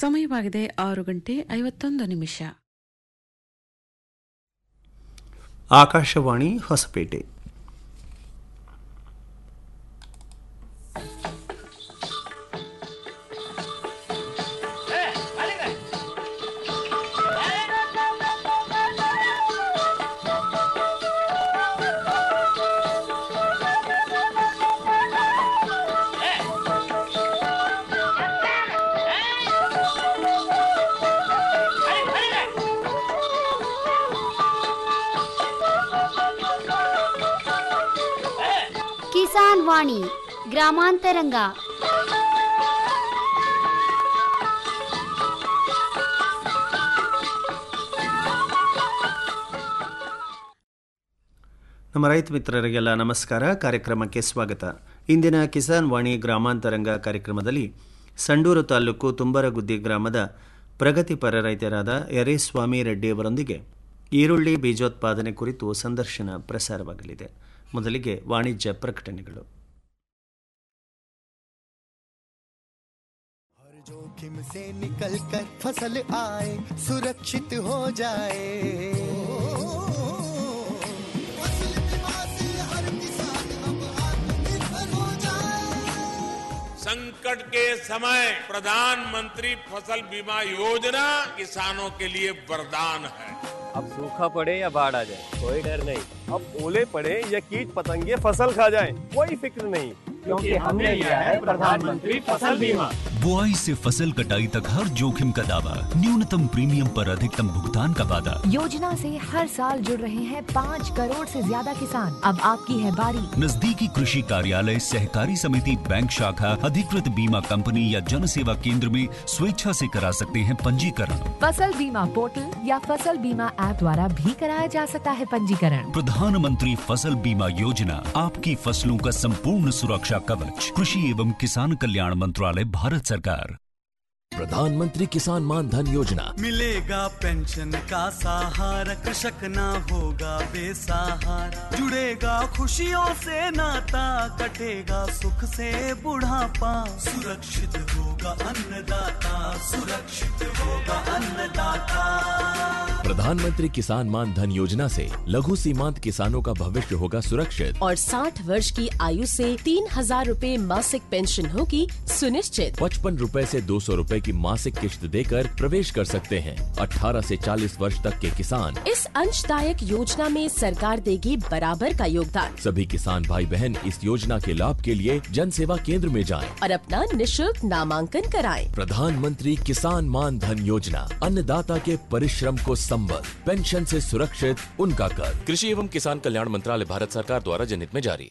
ಸಮಯವಾಗಿದೆ ಆರು ಗಂಟೆ ಐವತ್ತೊಂದು ನಿಮಿಷ ಆಕಾಶವಾಣಿ ಹೊಸಪೇಟೆ ಕಿಸಾನ್ ವಾಣಿ ಗ್ರಾಮಾಂತರಂಗ ನಮ್ಮ ರೈತ ಮಿತ್ರರಿಗೆಲ್ಲ ನಮಸ್ಕಾರ ಕಾರ್ಯಕ್ರಮಕ್ಕೆ ಸ್ವಾಗತ ಇಂದಿನ ಕಿಸಾನ್ ವಾಣಿ ಗ್ರಾಮಾಂತರಂಗ ಕಾರ್ಯಕ್ರಮದಲ್ಲಿ ಸಂಡೂರು ತಾಲೂಕು ತುಂಬರಗುದ್ದಿ ಗ್ರಾಮದ ಪ್ರಗತಿಪರ ರೈತರಾದ ಯರೇಸ್ವಾಮಿ ರೆಡ್ಡಿಯವರೊಂದಿಗೆ ಈರುಳ್ಳಿ ಬೀಜೋತ್ಪಾದನೆ ಕುರಿತು ಸಂದರ್ಶನ ಪ್ರಸಾರವಾಗಲಿದೆ ಮೊದಲಿಗೆ ವಾಣಿಜ್ಯ ಪ್ರಕಟಣೆಗಳು हर जोखिम से निकल कर फसल आए सुरक्षित हो जाए फसल बीमा से हर किसान अब आत्मनिर्भर हो जाए संकट के समय प्रधानमंत्री फसल बीमा योजना किसानों के लिए वरदान है अब सूखा पड़े या बाढ़ आ जाए कोई डर नहीं अब ओले पड़े या कीट पतंगे फसल खा जाए कोई फिक्र नहीं क्योंकि हमने लिया है प्रधानमंत्री फसल बीमा बुआई से फसल कटाई तक हर जोखिम का दावा न्यूनतम प्रीमियम पर अधिकतम भुगतान का वादा योजना से हर साल जुड़ रहे हैं पाँच करोड़ से ज्यादा किसान अब आपकी है बारी नजदीकी कृषि कार्यालय सहकारी समिति बैंक शाखा अधिकृत बीमा कंपनी या जन सेवा केंद्र में स्वेच्छा से करा सकते हैं पंजीकरण फसल बीमा पोर्टल या फसल बीमा ऐप द्वारा भी कराया जा सकता है पंजीकरण प्रधानमंत्री फसल बीमा योजना आपकी फसलों का संपूर्ण सुरक्षा कवच कृषि एवं किसान कल्याण मंत्रालय भारत सरकार प्रधानमंत्री किसान मान धन योजना मिलेगा पेंशन का सहारा कृषक ना होगा बेसहारा जुड़ेगा खुशियों से नाता कटेगा सुख से बुढ़ापा सुरक्षित होगा अन्नदाता सुरक्षित होगा अन्नदाता प्रधानमंत्री किसान मान धन योजना से लघु सीमांत किसानों का भविष्य होगा सुरक्षित और 60 वर्ष की आयु से तीन हजार रूपए मासिक पेंशन होगी सुनिश्चित पचपन रूपए से दो सौ रूपए की मासिक किश्त देकर प्रवेश कर सकते हैं 18 से 40 वर्ष तक के किसान इस अंशदायक योजना में सरकार देगी बराबर का योगदान सभी किसान भाई बहन इस योजना के लाभ के लिए जन सेवा केंद्र में जाएं। और अपना निशुल्क नामांकन कराएं। प्रधानमंत्री किसान मान धन योजना अन्नदाता के परिश्रम को संबल पेंशन से सुरक्षित उनका कर कृषि एवं किसान कल्याण मंत्रालय भारत सरकार द्वारा जनहित में जारी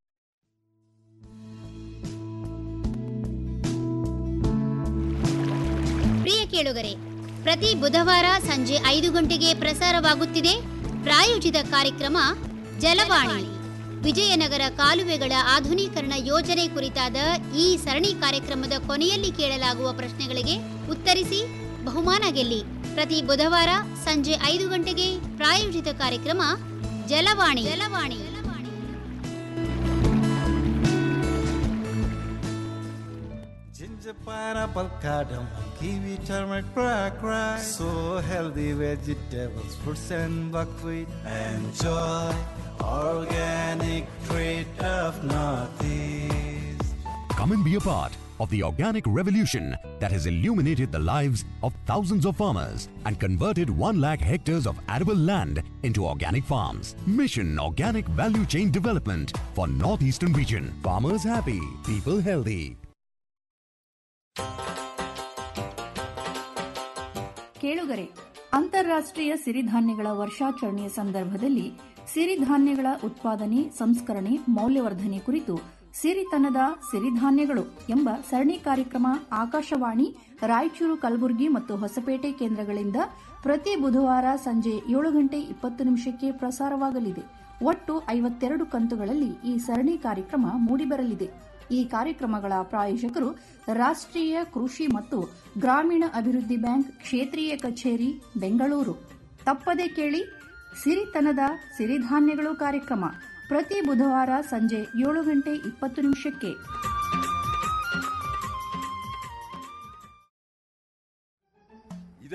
ಪ್ರಿಯ ಕೇಳುಗರೆ ಪ್ರತಿ ಬುಧವಾರ ಸಂಜೆ ಐದು ಗಂಟೆಗೆ ಪ್ರಸಾರವಾಗುತ್ತಿದೆ ಪ್ರಾಯೋಜಿತ ಕಾರ್ಯಕ್ರಮ ಜಲವಾಣಿ ವಿಜಯನಗರ ಕಾಲುವೆಗಳ ಆಧುನೀಕರಣ ಯೋಜನೆ ಕುರಿತಾದ ಈ ಸರಣಿ ಕಾರ್ಯಕ್ರಮದ ಕೊನೆಯಲ್ಲಿ ಕೇಳಲಾಗುವ ಪ್ರಶ್ನೆಗಳಿಗೆ ಉತ್ತರಿಸಿ ಬಹುಮಾನ ಗೆಲ್ಲಿ ಪ್ರತಿ ಬುಧವಾರ ಸಂಜೆ ಐದು ಗಂಟೆಗೆ ಪ್ರಾಯೋಜಿತ ಕಾರ್ಯಕ್ರಮ Jalavani Jalavani Ginger, pineapple, cardamom, kiwi, turmeric, black rice. So healthy vegetables, fruits and buckwheat. Enjoy organic treat of Northeast. Come and be a part of the organic revolution that has illuminated the lives of thousands of farmers and converted 1 lakh hectares of arable land into organic farms. Mission Organic Value Chain Development for Northeastern Region. Farmers happy, people healthy. ಕೇಳುಗರೆ ಅಂತಾರಾಷ್ಟ್ರೀಯ ಸಿರಿಧಾನ್ಯಗಳ ವರ್ಷಾಚರಣೆಯ ಸಂದರ್ಭದಲ್ಲಿ ಸಿರಿಧಾನ್ಯಗಳ ಉತ್ಪಾದನೆ ಸಂಸ್ಕರಣೆ ಮೌಲ್ಯವರ್ಧನೆ ಕುರಿತು ಸಿರಿತನದ ಸಿರಿಧಾನ್ಯಗಳು ಎಂಬ ಸರಣಿ ಕಾರ್ಯಕ್ರಮ ಆಕಾಶವಾಣಿ ರಾಯಚೂರು ಕಲಬುರಗಿ ಮತ್ತು ಹೊಸಪೇಟೆ ಕೇಂದ್ರಗಳಿಂದ ಪ್ರತಿ ಬುಧವಾರ ಸಂಜೆ ಏಳು ಗಂಟೆ ಇಪ್ಪತ್ತು ನಿಮಿಷಕ್ಕೆ ಪ್ರಸಾರವಾಗಲಿದೆ ಒಟ್ಟು ಐವತ್ತೆರಡು ಕಂತುಗಳಲ್ಲಿ ಈ ಸರಣಿ ಕಾರ್ಯಕ್ರಮ ಮೂಡಿಬರಲಿದೆ ಈ ಕಾರ್ಯಕ್ರಮಗಳ ಪ್ರಾಯೋಜಕರು ರಾಷ್ಟ್ರೀಯ ಕೃಷಿ ಮತ್ತು ಗ್ರಾಮೀಣ ಅಭಿವೃದ್ಧಿ ಬ್ಯಾಂಕ್ ಕ್ಷೇತ್ರೀಯ ಕಚೇರಿ ಬೆಂಗಳೂರು ತಪ್ಪದೆ ಕೇಳಿ ಸಿರಿತನದ ಸಿರಿಧಾನ್ಯಗಳು ಕಾರ್ಯಕ್ರಮ ಪ್ರತಿ ಬುಧವಾರ ಸಂಜೆ ಏಳು ಗಂಟೆ ಇಪ್ಪತ್ತು ನಿಮಿಷಕ್ಕೆ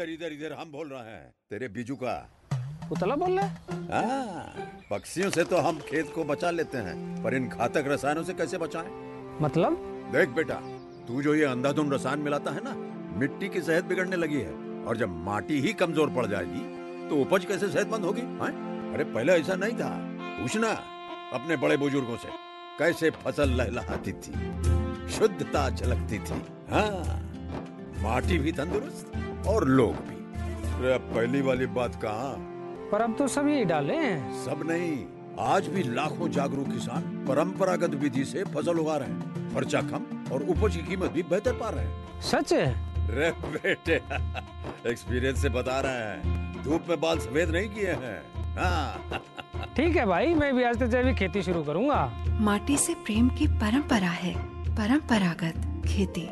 इधर इधर इधर हम बोल रहे हैं तेरे बीजू का उतला बोल रहा हाँ, पक्षियों से तो हम खेत को बचा लेते हैं पर इन घातक रसायनों से कैसे बचाएं? मतलब देख बेटा तू जो ये अंधाधुंध रसायन मिलाता है ना मिट्टी की सेहत बिगड़ने लगी है और जब माटी ही कमजोर पड़ जाएगी तो उपज कैसे सेहतमंद होगी हाँ? अरे पहले ऐसा नहीं था पूछना अपने बड़े बुजुर्गों से कैसे फसल लहलहाती थी शुद्धता झलकती थी हाँ माटी भी तंदुरुस्त और लोग भी अरे अब पहली वाली बात कहाँ पर अब तो सब यही डाले हैं सब नहीं आज भी लाखों जागरूक किसान परंपरागत विधि से फसल उगा रहे हैं खर्चा कम और उपज की कीमत भी बेहतर पा रहे हैं सच है रे बेटे एक्सपीरियंस से बता रहे हैं धूप में बाल सफेद नहीं किए हैं हाँ ठीक है भाई मैं भी आज से जैविक खेती शुरू करूंगा माटी से प्रेम की परंपरा है परंपरागत खेती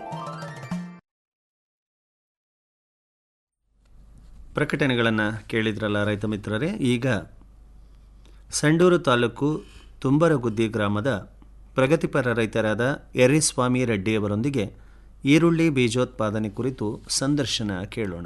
ಪ್ರಕಟಣೆಗಳನ್ನು ಕೇಳಿದ್ರಲ್ಲ ರೈತ ಮಿತ್ರರೇ ಈಗ ಸಂಡೂರು ತಾಲೂಕು ತುಂಬರಗುದ್ದಿ ಗ್ರಾಮದ ಪ್ರಗತಿಪರ ರೈತರಾದ ಎರ್ರಿಸ್ವಾಮಿ ರೆಡ್ಡಿಯವರೊಂದಿಗೆ ಈರುಳ್ಳಿ ಬೀಜೋತ್ಪಾದನೆ ಕುರಿತು ಸಂದರ್ಶನ ಕೇಳೋಣ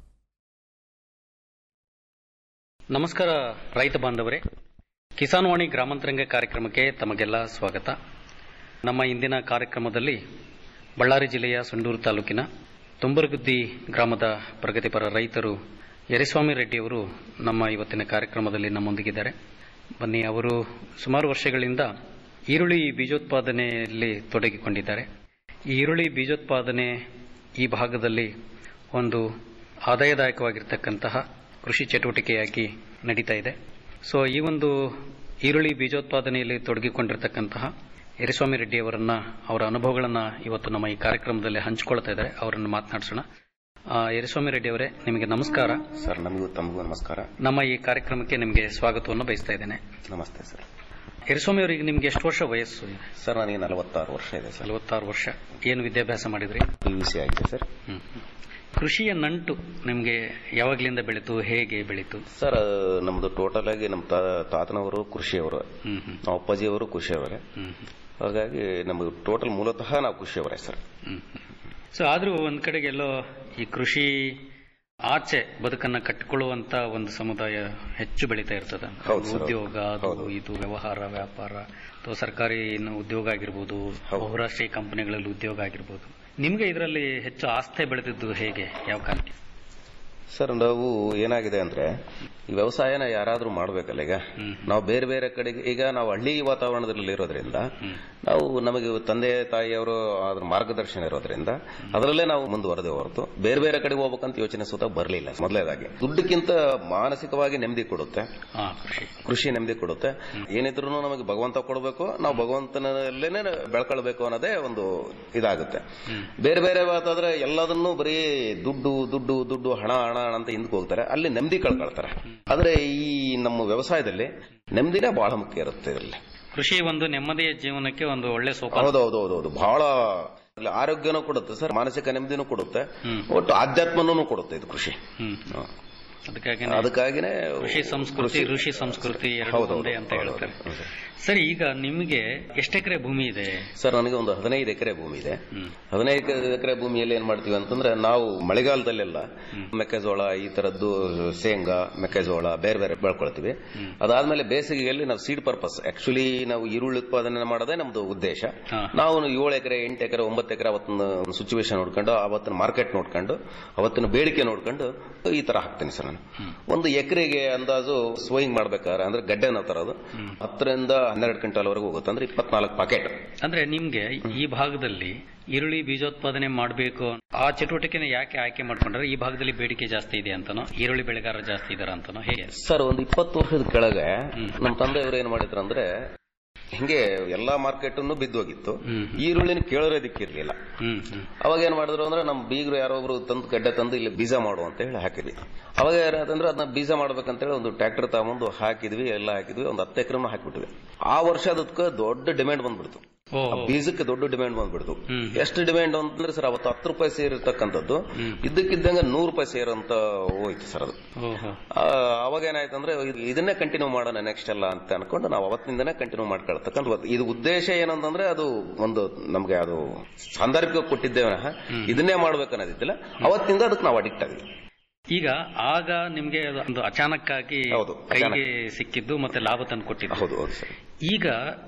ನಮಸ್ಕಾರ ರೈತ ಬಾಂಧವರೇ ಕಿಸಾನ್ ವಾಣಿ ಗ್ರಾಮಾಂತರಂಗ ಕಾರ್ಯಕ್ರಮಕ್ಕೆ ತಮಗೆಲ್ಲ ಸ್ವಾಗತ ನಮ್ಮ ಇಂದಿನ ಕಾರ್ಯಕ್ರಮದಲ್ಲಿ ಬಳ್ಳಾರಿ ಜಿಲ್ಲೆಯ ಸಂಡೂರು ತಾಲೂಕಿನ ತುಂಬರಗುದ್ದಿ ಗ್ರಾಮದ ಪ್ರಗತಿಪರ ರೈತರು ಯರಿಸ್ವಾಮಿ ರೆಡ್ಡಿಯವರು ನಮ್ಮ ಇವತ್ತಿನ ಕಾರ್ಯಕ್ರಮದಲ್ಲಿ ನಮ್ಮೊಂದಿಗಿದ್ದಾರೆ ಬನ್ನಿ ಅವರು ಸುಮಾರು ವರ್ಷಗಳಿಂದ ಈರುಳ್ಳಿ ಬೀಜೋತ್ಪಾದನೆಯಲ್ಲಿ ತೊಡಗಿಕೊಂಡಿದ್ದಾರೆ ಈ ಈರುಳ್ಳಿ ಬೀಜೋತ್ಪಾದನೆ ಈ ಭಾಗದಲ್ಲಿ ಒಂದು ಆದಾಯದಾಯಕವಾಗಿರ್ತಕ್ಕಂತಹ ಕೃಷಿ ಚಟುವಟಿಕೆಯಾಗಿ ನಡೀತಾ ಇದೆ ಸೊ ಈ ಒಂದು ಈರುಳ್ಳಿ ಬೀಜೋತ್ಪಾದನೆಯಲ್ಲಿ ತೊಡಗಿಕೊಂಡಿರ್ತಕ್ಕಂತಹ ಯರಿಸ್ವಾಮಿ ರೆಡ್ಡಿ ಅವರನ್ನ ಅವರ ಅನುಭವಗಳನ್ನ ಇವತ್ತು ನಮ್ಮ ಈ ಕಾರ್ಯಕ್ರಮದಲ್ಲಿ ಹಂಚಿಕೊಳ್ತಾ ಇದ್ದಾರೆ ಅವರನ್ನು ಮಾತನಾಡಿಸೋಣ ಆ, ಯರಿಸ್ವಾಮಿ ರೆಡ್ಡಿ ಅವರೇ ನಿಮಗೆ ನಮಸ್ಕಾರ ಸರ್ ನಮಗೂ ತಮಗೂ ನಮಸ್ಕಾರ ನಮ್ಮ ಈ ಕಾರ್ಯಕ್ರಮಕ್ಕೆ ನಿಮಗೆ ಸ್ವಾಗತವನ್ನು ಬಯಸ್ತಾ ಇದ್ದೇನೆ ನಮಸ್ತೆ ಸರ್ ಯರಿಸ್ವಾಮಿ ಅವರಿಗೆ ನಿಮಗೆ ಎಷ್ಟು ವರ್ಷ ವಯಸ್ಸು ಇದೆ ಸರ್ ನನಗೆ ನಲವತ್ತಾರು ವರ್ಷ ಇದೆ ಸರ್ ನಲವತ್ತಾರು ವರ್ಷ ಏನು ವಿದ್ಯಾಭ್ಯಾಸ ಮಾಡಿದ್ರಿ ಪಿ ಯು ಸಿ ಆಗಿದೆ ಸರ್ ಹ್ಮ್. ಕೃಷಿಯ ನಂಟು ನಿಮಗೆ ಯಾವಾಗ್ಲಿಂದ ಬೆಳೀತು ಹೇಗೆ ಬೆಳೀತು ಸರ್ ನಮ್ದು ಟೋಟಲ್ ಆಗಿ ನಮ್ಮ ತಾ- ತಾತನವರು ಕೃಷಿಯವರು ನಮ್ಮ ಅಪ್ಪಾಜಿಯವರು ಕೃಷಿಯವರೇ ಹಾಗಾಗಿ ನಮಗೆ ಟೋಟಲ್ ಮೂಲತಃ ನಾವು ಕೃಷಿಯವರೇ ಸರ್ ಸೊ ಆದ್ರೂ ಒಂದ್ ಕಡೆಗೆ ಎಲ್ಲೋ ಈ ಕೃಷಿ ಆಚೆ ಬದುಕನ್ನ ಕಟ್ಟಿಕೊಳ್ಳುವಂತ ಒಂದು ಸಮುದಾಯ ಹೆಚ್ಚು ಬೆಳೀತಾ ಇರ್ತದೆ ಹೌದು ಸರ್, ಹೌದು. ಉದ್ಯೋಗ ಅದು ಇದು ವ್ಯವಹಾರ ವ್ಯಾಪಾರ ಅಥವಾ ಸರ್ಕಾರಿ ಇನ್ನು ಉದ್ಯೋಗ ಆಗಿರ್ಬೋದು ಬಹುರಾಷ್ಟ್ರೀಯ ಕಂಪನಿಗಳಲ್ಲಿ ಉದ್ಯೋಗ ಆಗಿರ್ಬೋದು ನಿಮ್ಗೆ ಇದರಲ್ಲಿ ಹೆಚ್ಚು ಆಸ್ಥೆ ಬೆಳೆದಿದ್ದು ಹೇಗೆ ಯಾವ ಕಾರಣಕ್ಕೆ ಸರ್ ನಾವು ಏನಾಗಿದೆ ಅಂದ್ರೆ ಈ ವ್ಯವಸಾಯನ ಯಾರಾದ್ರೂ ಮಾಡ್ಬೇಕಲ್ಲ ಈಗ ನಾವು ಬೇರೆ ಬೇರೆ ಕಡೆಗೆ ಈಗ ನಾವು ಹಳ್ಳಿ ವಾತಾವರಣದಲ್ಲಿ ಇರೋದ್ರಿಂದ ನಾವು ನಮಗೆ ತಂದೆ ತಾಯಿಯವರು ಅದ್ರ ಮಾರ್ಗದರ್ಶನ ಇರೋದ್ರಿಂದ ಅದರಲ್ಲೇ ನಾವು ಮುಂದುವರೆದೇ ಹೊರತು ಬೇರೆ ಬೇರೆ ಕಡೆಗೆ ಹೋಗ್ಬೇಕಂತ ಯೋಚನೆ ಸುತ್ತ ಬರಲಿಲ್ಲ ಮೊದಲೇದಾಗಿ ದುಡ್ಡಕ್ಕಿಂತ ಮಾನಸಿಕವಾಗಿ ನೆಮ್ಮದಿ ಕೊಡುತ್ತೆ ಕೃಷಿ ನೆಮ್ಮದಿ ಕೊಡುತ್ತೆ ಏನಿದ್ರು ನಮಗೆ ಭಗವಂತ ಕೊಡಬೇಕು ನಾವು ಭಗವಂತನಲ್ಲೇನೆ ಬೆಳ್ಕೊಳ್ಬೇಕು ಅನ್ನೋದೇ ಒಂದು ಇದಾಗುತ್ತೆ ಬೇರೆ ಬೇರೆ ಮಾತಾದ್ರೆ ಎಲ್ಲದನ್ನೂ ಬರೀ ದುಡ್ಡು ದುಡ್ಡು ದುಡ್ಡು ಹಣ ಹಣ ಹಣ ಅಂತ ಹಿಂದಕ್ಕೆ ಹೋಗ್ತಾರೆ ಅಲ್ಲಿ ನೆಮ್ಮದಿ ಕಳ್ಕೊಳ್ತಾರೆ ಆದ್ರೆ ಈ ನಮ್ಮ ವ್ಯವಸಾಯದಲ್ಲಿ ನೆಮ್ಮದಿನೇ ಬಹಳ ಮುಖ್ಯ ಇರುತ್ತೆ ಇದರಲ್ಲಿ ಕೃಷಿ ಒಂದು ನೆಮ್ಮದಿಯ ಜೀವನಕ್ಕೆ ಒಂದು ಒಳ್ಳೆ ಸೋಪಾನ ಹೌದೌದೌದೌದು ಬಹಳ ಇಲ್ಲಿ ಆರೋಗ್ಯನೂ ಕೊಡುತ್ತೆ ಸರ್ ಮಾನಸಿಕ ನೆಮ್ಮದಿನೂ ಕೊಡುತ್ತೆ ಒಟ್ಟು ಆಧ್ಯಾತ್ಮನೂ ಕೊಡುತ್ತೆ ಇದು ಕೃಷಿ ಹ್ಮ್. ಹ. ಅದಕ್ಕಾಗಿ ಅದಕ್ಕಾಗಿನೇ ಕೃಷಿ ಸಂಸ್ಕೃತಿ ಋಷಿ ಸಂಸ್ಕೃತಿ ಎರಡು ಹೌದು, ಒಂದೇ ಹೌದು, ಅಂತ ಹೌದು, ಹೇಳ್ತಾರೆ ಹೌದು. ಸರಿ ಈಗ ನಿಮಗೆ ಎಷ್ಟು ಎಕರೆ ಭೂಮಿ ಇದೆ ಸರ್ ನನಗೆ ಒಂದು ಹದಿನೈದು ಎಕರೆ ಭೂಮಿ ಇದೆ ಹದಿನೈದು ಎಕರೆ ಭೂಮಿಯಲ್ಲಿ ಏನ್ ಮಾಡ್ತೀವಿ ಅಂತಂದ್ರೆ ನಾವು ಮಳೆಗಾಲದಲ್ಲೆಲ್ಲ ಮೆಕ್ಕೆಜೋಳ ಈ ತರದ್ದು ಶೇಂಗಾ ಮೆಕ್ಕೆಜೋಳ ಬೇರೆ ಬೇರೆ ಬೆಳ್ಕೊಳ್ತೀವಿ ಅದಾದ್ಮೇಲೆ ಬೇಸಿಗೆಯಲ್ಲಿ ನಾವು ಸೀಡ್ ಪರ್ಪಸ್ ಆಕ್ಚುಲಿ ನಾವು ಈರುಳ್ಳಿ ಉತ್ಪಾದನೆ ಮಾಡೋದೇ ನಮ್ದು ಉದ್ದೇಶ ನಾವು ಏಳು ಎಕರೆ ಎಂಟು ಎಕರೆ ಒಂಬತ್ತು ಎಕರೆ ಅವತ್ತಿನ ಸಿಚುವೇಶನ್ ನೋಡ್ಕೊಂಡು ಅವತ್ತಿನ ಮಾರ್ಕೆಟ್ ನೋಡ್ಕೊಂಡು ಅವತ್ತಿನ ಬೇಡಿಕೆ ನೋಡ್ಕೊಂಡು ಈ ತರ ಹಾಕ್ತೀನಿ ಸರ್ ನಾನು ಒಂದು ಎಕರೆಗೆ ಅಂದಾಜು ಸೋಯಿಂಗ್ ಮಾಡ್ಬೇಕಾದ್ರೆ ಅಂದ್ರೆ ಗಡ್ಡೆನ ತರೋದು ಹತ್ತರಿಂದ ಹನ್ನೆರಡು ಕ್ವಿಂಟಲ್ ವರೆಗೂ ಹೋಗುತ್ತೆ ಅಂದ್ರೆ ಇಪ್ಪತ್ನಾಲ್ಕು ಪಾಕೆಟ್ ಅಂದ್ರೆ ನಿಮ್ಗೆ ಈ ಭಾಗದಲ್ಲಿ ಈರುಳ್ಳಿ ಬೀಜೋತ್ಪಾದನೆ ಮಾಡಬೇಕು ಆ ಚಟುವಟಿಕೆನ ಯಾಕೆ ಆಯ್ಕೆ ಮಾಡ್ಕೊಂಡ್ರೆ ಈ ಭಾಗದಲ್ಲಿ ಬೇಡಿಕೆ ಜಾಸ್ತಿ ಇದೆ ಅಂತನೋ ಈರುಳ್ಳಿ ಬೆಳೆಗಾರ ಜಾಸ್ತಿ ಇದಾರ ಅಂತನೋ ಹೇಗೆ ಸರ್ ಒಂದು ಇಪ್ಪತ್ತು ವರ್ಷದ ಕೆಳಗೆ ನಮ್ಮ ತಂದೆಯವರು ಏನ್ ಮಾಡಿದ್ರು ಅಂದ್ರೆ ಹಿಂಗೆ ಎಲ್ಲಾ ಮಾರ್ಕೆಟ್ ಬಿದ್ದೋಗಿತ್ತು ಈರುಳ್ಳಿನ ಕೇಳೋದಕ್ಕಿರ್ಲಿಲ್ಲ ಅವಾಗ ಏನ್ ಮಾಡಿದ್ರು ಅಂದ್ರೆ ನಮ್ಮ ಬೀಗರು ಯಾರೋ ಒಬ್ರು ತಂದು ಗಡ್ಡೆ ತಂದು ಇಲ್ಲಿ ಬೀಜ ಮಾಡು ಅಂತ ಹೇಳಿ ಹಾಕಿದ್ವಿ ಅವಾಗ ಏನಾಯ್ತಂದ್ರೆ ಅದನ್ನ ಬೀಜ ಮಾಡ್ಬೇಕಂತೇಳಿ ಒಂದು ಟ್ರ್ಯಾಕ್ಟರ್ ತಗೊಂಡು ಹಾಕಿದ್ವಿ ಎಲ್ಲ ಹಾಕಿದ್ವಿ ಒಂದು ಹತ್ತು ಎಕರೆ ಹಾಕಿಬಿಟ್ವಿ ಆ ವರ್ಷ ಅದಕ್ಕೆ ದೊಡ್ಡ ಡಿಮ್ಯಾಂಡ್ ಬಂದ್ಬಿಡ್ತು ಆ ಬೀಜಕ್ಕೆ ದೊಡ್ಡ ಡಿಮ್ಯಾಂಡ್ ಬಂದ್ಬಿಡ್ತು ಎಷ್ಟು ಡಿಮ್ಯಾಂಡ್ ಅಂತಂದ್ರೆ ಸರ್ ಅವತ್ತು ಹತ್ತು ರೂಪಾಯಿ ಸೇರಿರ್ತಕ್ಕಂಥದ್ದು ಇದ್ದಕ್ಕಿದ್ದಂಗೆ ನೂರು ರೂಪಾಯಿ ಸೇರಂತ ಹೋಯ್ತು ಸರ್ ಅದು ಆ, ಅವಾಗ ಏನಾಯ್ತಂದ್ರೆ ಇದು- ಇದನ್ನೇ ಕಂಟಿನ್ಯೂ ಮಾಡೋಣ ನೆಕ್ಸ್ಟ್ ಎಲ್ಲ ಅಂತ ಅನ್ಕೊಂಡು ನಾವು ಅವತ್ತಿನಿಂದನೇ ಕಂಟಿನ್ಯೂ ಮಾಡ್ಕೊಳ್ತಕ್ಕಂಥ ಒಂದು- ಇದು ಉದ್ದೇಶ ಏನಂತಂದ್ರೆ ಅದು ಒಂದು ನಮ್ಗೆ ಅದು ಸಾಂದರ್ಭಿಕ ಕೊಟ್ಟಿದ್ದೇವೆ ವಿನಃ ಇದನ್ನೇ ಮಾಡ್ಬೇಕು ಅನ್ನೋದಿದ್ದಿಲ್ಲ ಅವತ್ತಿಂದ ಅದಕ್ಕೆ ನಾವು ಅಡಿಕ್ಟ್ ಆಗಿದ್ವಿ ಈಗ ಆಗ ನಿಮ್ಗೆ ಅದು ಒಂದು ಅಚಾನಕ್ಕಾಗಿ ಕೈಗೆ ಸಿಕ್ಕಿದ್ದು ಮತ್ತೆ ಲಾಭ ತಂದು ಕೊಟ್ಟಿದ್ದು ಹೌದು ಹೌದು ಸರ್ ಈಗ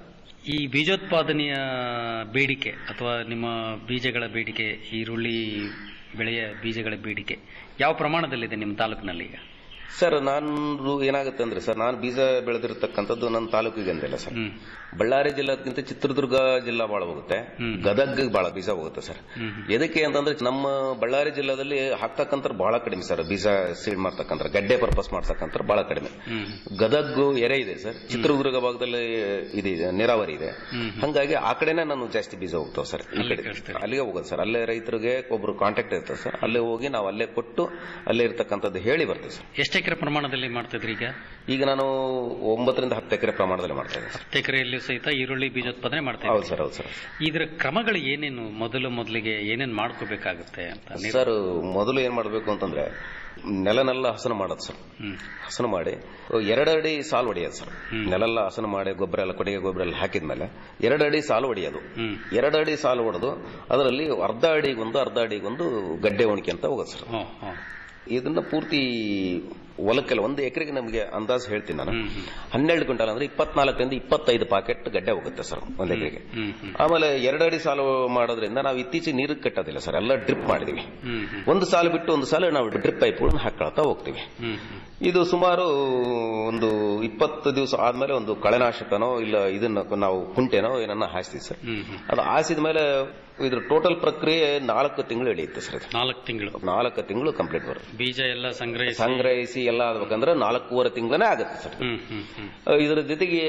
ಈ ಬೀಜೋತ್ಪಾದನೆಯ ಬೇಡಿಕೆ ಅಥವಾ ನಿಮ್ಮ ಬೀಜಗಳ ಬೇಡಿಕೆ ಈರುಳ್ಳಿ ಬೆಳೆಯ ಬೀಜಗಳ ಬೇಡಿಕೆ ಯಾವ ಪ್ರಮಾಣದಲ್ಲಿದೆ ನಿಮ್ಮ ತಾಲೂಕಿನಲ್ಲಿ ಈಗ ಸರ್ ನಾನು ಏನಾಗುತ್ತೆ ಅಂದ್ರೆ ಸರ್ ನಾನು ಬೀಜ ಬೆಳೆದಿರ್ತಕ್ಕಂಥದ್ದು ನನ್ನ ತಾಲೂಕಿಗೆ ಅಂದಿಲ್ಲ ಸರ್ ಬಳ್ಳಾರಿ ಜಿಲ್ಲಾಕ್ಕಿಂತ ಚಿತ್ರದುರ್ಗ ಜಿಲ್ಲಾ ಬಹಳ ಹೋಗುತ್ತೆ ಗದಗ ಬಹಳ ಬೀಜ ಹೋಗುತ್ತೆ ಸರ್ ಎದಕ್ಕೆ ಅಂತಂದ್ರೆ ನಮ್ಮ ಬಳ್ಳಾರಿ ಜಿಲ್ಲಾದಲ್ಲಿ ಹಾಕ್ತಕ್ಕಂಥ ಬಹಳ ಕಡಿಮೆ ಸರ್ ಬೀಜ ಸೀಡ್ ಮಾಡ್ತಕ್ಕಂಥ ಗಡ್ಡೆ ಪರ್ಪಸ್ ಮಾಡ್ತಕ್ಕಂಥ ಬಹಳ ಕಡಿಮೆ ಗದಗ್ ಎರೆ ಇದೆ ಸರ್ ಚಿತ್ರದುರ್ಗ ಭಾಗದಲ್ಲಿ ಇದೆ ನೀರಾವರಿ ಇದೆ ಹಂಗಾಗಿ ಆ ಕಡೆನೆ ನಾನು ಜಾಸ್ತಿ ಬೀಜ ಹೋಗ್ತಾವ ಸರ್ ಈ ಕಡೆ ಅಲ್ಲಿಗೆ ಹೋಗೋದು ಸರ್ ಅಲ್ಲೇ ರೈತರಿಗೆ ಒಬ್ರು ಕಾಂಟ್ಯಾಕ್ಟ್ ಇರ್ತದೆ ಸರ್ ಅಲ್ಲೇ ಹೋಗಿ ನಾವು ಅಲ್ಲೇ ಕೊಟ್ಟು ಅಲ್ಲೇ ಇರ್ತಕ್ಕಂಥದ್ದು ಹೇಳಿ ಬರ್ತೀವಿ ಸರ್ ಎಷ್ಟು ಎಕರೆ ಪ್ರಮಾಣದಲ್ಲಿ ಮಾಡ್ತಿದ್ರಿ ಈಗ ಈಗ ನಾನು ಒಂಬತ್ತರಿಂದ ಹತ್ತು ಎಕರೆ ಪ್ರಮಾಣದಲ್ಲಿ ಮಾಡ್ತಾ ಇದ್ದೀನಿ ಸರ್ ಹತ್ತು ಎಕರೆಯಲ್ಲಿ ಸಹಿತ ಈರುಳ್ಳಿ ಬೀಜೋತ್ಪಾದನೆ ಮಾಡ್ತಾ ಹೌದು ಸರ್ ಹೌದು ಸರ್ ಇದ್ರ ಕ್ರಮಗಳು ಏನೇನು ಮೊದಲು ಮೊದಲಿಗೆ ಏನೇನು ಮಾಡ್ಕೋಬೇಕಾಗುತ್ತೆ ಅಂತ ನೀವು- ಸರ್ ಮೊದಲು ಏನ್ ಮಾಡಬೇಕು ಅಂತಂದ್ರೆ ನೆಲನೆಲ್ಲ ಹಸನು ಮಾಡೋದು ಸರ್ ಹಸನು ಮಾಡಿ ಎರಡು ಅಡಿ ಸಾಲು ಹೊಡೆಯೋದು ಸರ್ ನೆಲೆಲ್ಲ ಹಸನು ಮಾಡಿ ಗೊಬ್ಬರ ಎಲ್ಲ ಕೊಟ್ಟಿಗೆ ಗೊಬ್ಬರ ಎಲ್ಲ ಹಾಕಿದ್ಮೇಲೆ ಎರಡು ಅಡಿ ಸಾಲು ಹೊಡೆಯೋದು ಎರಡು ಅಡಿ ಸಾಲು ಹೊಡೆದು ಅದರಲ್ಲಿ ಅರ್ಧ ಅಡಿಗೊಂದು ಅರ್ಧ ಅಡಿಗೊಂದು ಗಡ್ಡೆ ಒಣಕೆ ಅಂತ ಹೋಗೋದು ಸರ್ ಇದನ್ನ ಪೂರ್ತಿ ಹೊಲಕ್ಕೆಲ್ಲ ಒಂದು ಎಕರೆಗೆ ನಮಗೆ ಅಂದಾಜು ಹೇಳ್ತೀನಿ ನಾನು ಹನ್ನೆರಡು ಕ್ವಿಂಟಲ್ ಅಂದ್ರೆ ಇಪ್ಪತ್ನಾಲ್ಕರಿಂದ ಇಪ್ಪತ್ತೈದು ಪಾಕೆಟ್ ಗಡ್ಡೆ ಹೋಗುತ್ತೆ ಸರ್ ಒಂದ್ ಎಕರೆಗೆ ಆಮೇಲೆ ಎರಡು ಅಡಿ ಸಾಲು ಮಾಡೋದ್ರಿಂದ ನಾವು ಇತ್ತೀಚೆಗೆ ನೀರು ಕಟ್ಟೋದಿಲ್ಲ ಸರ್ ಎಲ್ಲ ಡ್ರಿಪ್ ಮಾಡಿದೀವಿ ಒಂದು ಸಾಲು ಬಿಟ್ಟು ಒಂದು ಸಾಲು ನಾವು ಡ್ರಿಪ್ ಪೈಪ್ಗಳನ್ನ ಹಾಕೊಳ್ತಾ ಹೋಗ್ತೀವಿ ಇದು ಸುಮಾರು ಒಂದು ಇಪ್ಪತ್ತು ದಿವಸ ಆದ್ಮೇಲೆ ಒಂದು ಕಳೆನಾಶಕನೋ ಇಲ್ಲ ಇದನ್ನ ನಾವು ಕುಂಟೆನೋ ಏನನ್ನ ಹಾಸ್ತೀವಿ ಸರ್ ಅದು ಹಾಸಿದ ಮೇಲೆ ಇದ್ರ ಟೋಟಲ್ ಪ್ರಕ್ರಿಯೆ ನಾಲ್ಕು ತಿಂಗಳು ಹಿಡಿಯುತ್ತೆ ಸರ್ ನಾಲ್ಕು ತಿಂಗಳು ನಾಲ್ಕು ತಿಂಗಳು ಕಂಪ್ಲೀಟ್ ಬರುತ್ತೆ ಬೀಜ ಎಲ್ಲ ಸಂಗ್ರಹಿಸಿ ಸಂಗ್ರಹಿಸಿ ಎಲ್ಲ ಆಗ್ಬೇಕಂದ್ರೆ ನಾಲ್ಕೂವರೆ ತಿಂಗಳೇ ಆಗುತ್ತೆ ಸರ್ ಅಹ್, ಇದ್ರ ಜೊತೆಗೆ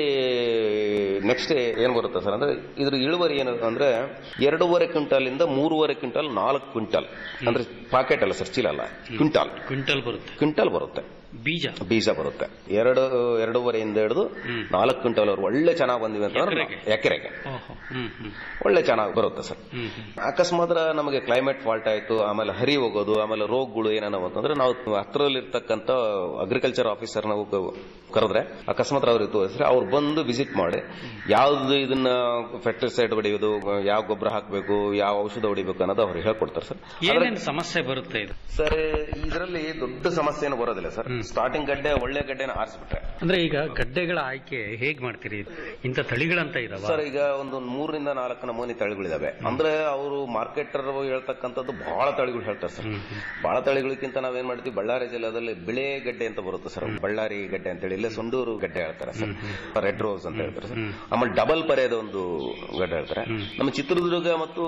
ನೆಕ್ಸ್ಟ್ ಏನ್ ಬರುತ್ತೆ ಸರ್ ಅಂದ್ರೆ ಇದ್ರ ಇಳುವರಿ ಏನು ಅಂದ್ರೆ ಎರಡೂವರೆ ಕ್ವಿಂಟಲ್ ಇಂದ ಮೂರುವರೆ ಕ್ವಿಂಟಲ್ ನಾಲ್ಕು ಕ್ವಿಂಟಲ್ ಅಂದ್ರೆ ಪಾಕೆಟ್ ಅಲ್ಲ ಸರ್ ಚೀಲ ಅಲ್ಲ ಕ್ವಿಂಟಾಲ್ ಕ್ವಿಂಟಲ್ ಬರುತ್ತೆ ಕ್ವಿಂಟಲ್ ಬರುತ್ತೆ ಬೀಜ ಬೀಜ ಬರುತ್ತೆ ಎರಡು ಎರಡೂವರೆಯಿಂದ ಹಿಡಿದು ನಾಲ್ಕು ಕ್ವಿಂಟಲ್ ಅವ್ರು ಒಳ್ಳೆ ಚೆನ್ನಾಗಿ ಬಂದಿವೆ ಅಂತಂದ್ರೆ ಎಕರೆಗೆ ಓಹೋ ಹ್ಮ್ ಹ್ಮ್ ಒಳ್ಳೆ ಚೆನ್ನಾಗಿ ಬರುತ್ತೆ ಸರ್ ಹ್ಮ್ ಅಕಸ್ಮಾತ್ ನಮಗೆ ಕ್ಲೈಮೇಟ್ ಫಾಲ್ಟ್ ಆಯ್ತು ಆಮೇಲೆ ಹರಿ ಹೋಗೋದು ಆಮೇಲೆ ರೋಗಗಳು ಏನೇನವ ಅಂತಂದ್ರೆ ನಾವು ಹತ್ರದಲ್ಲಿರ್ತಕ್ಕಂಥ ಅಗ್ರಿಕಲ್ಚರ್ ಆಫೀಸರ್ ನಾವು ಕ- ಕರೆದ್ರೆ ಅಕಸ್ಮಾತ್ ಅವ್ರಿಗೆ ತೋರಿಸ್ರೆ ಅವ್ರು ಬಂದು ವಿಸಿಟ್ ಮಾಡಿ ಯಾವ್ದು ಇದನ್ನ ಫೆರ್ಟಿಸೈಡ್ ಹೊಡೆಯೋದು ಯಾವ ಗೊಬ್ಬರ ಹಾಕಬೇಕು ಯಾವ ಔಷಧ ಹೊಡಿಬೇಕು ಅನ್ನೋದು ಅವ್ರು ಹೇಳ್ಕೊಡ್ತಾರೆ ಸರ್ ಏನೇನು ಸಮಸ್ಯೆ ಬರುತ್ತೆ ಇದು ಸರ್ ಇದರಲ್ಲಿ ದೊಡ್ಡ ಸಮಸ್ಯೆ ಏನು ಬರೋದಿಲ್ಲ ಸರ್ ಸ್ಟಾರ್ಟಿಂಗ್ ಗಡ್ಡೆ ಒಳ್ಳೆ ಗಡ್ಡೆನ ಆರಿಸ್ಬಿಟ್ರೆ ಅಂದ್ರೆ ಈಗ ಗಡ್ಡೆಗಳ ಆಯ್ಕೆ ಹೇಗ್ ಮಾಡ್ತೀರಿ ಇಂಥ ತಳಿಗಳಂತ ಇದಾವ ಸರ್ ಈಗ ಒಂದು ಮೂರರಿಂದ ನಾಲ್ಕು ನಮೂನಿ ತಳಿಗಳಿದಾವೆ ಅಂದ್ರೆ ಅವರು ಮಾರ್ಕೆಟರ್ ಹೇಳ್ತಕ್ಕಂಥದ್ದು ಬಹಳ ತಳಿಗಳು ಹೇಳ್ತಾರೆ ಸರ್ ಬಹಳ ತಳಿಗಳಿಗಿಂತ ನಾವೇನ್ ಮಾಡ್ತೀವಿ ಬಳ್ಳಾರಿ ಜಿಲ್ಲೆಯಲ್ಲಿ ಬಿಳೆ ಗಡ್ಡೆ ಅಂತ ಬರುತ್ತೆ ಸರ್ ಬಳ್ಳಾರಿ ಗಡ್ಡೆ ಅಂತೇಳಿ ಇಲ್ಲೇ ಸೊಂಡೂರು ಗಡ್ಡೆ ಹೇಳ್ತಾರೆ ಸರ್ ರೆಡ್ ರೋಸ್ ಅಂತ ಹೇಳ್ತಾರೆ ಸರ್ ಆಮೇಲೆ ಡಬಲ್ ಪರೆಯದ ಒಂದು ಗಡ್ಡೆ ಹೇಳ್ತಾರೆ ನಮ್ಮ ಚಿತ್ರದುರ್ಗ ಮತ್ತು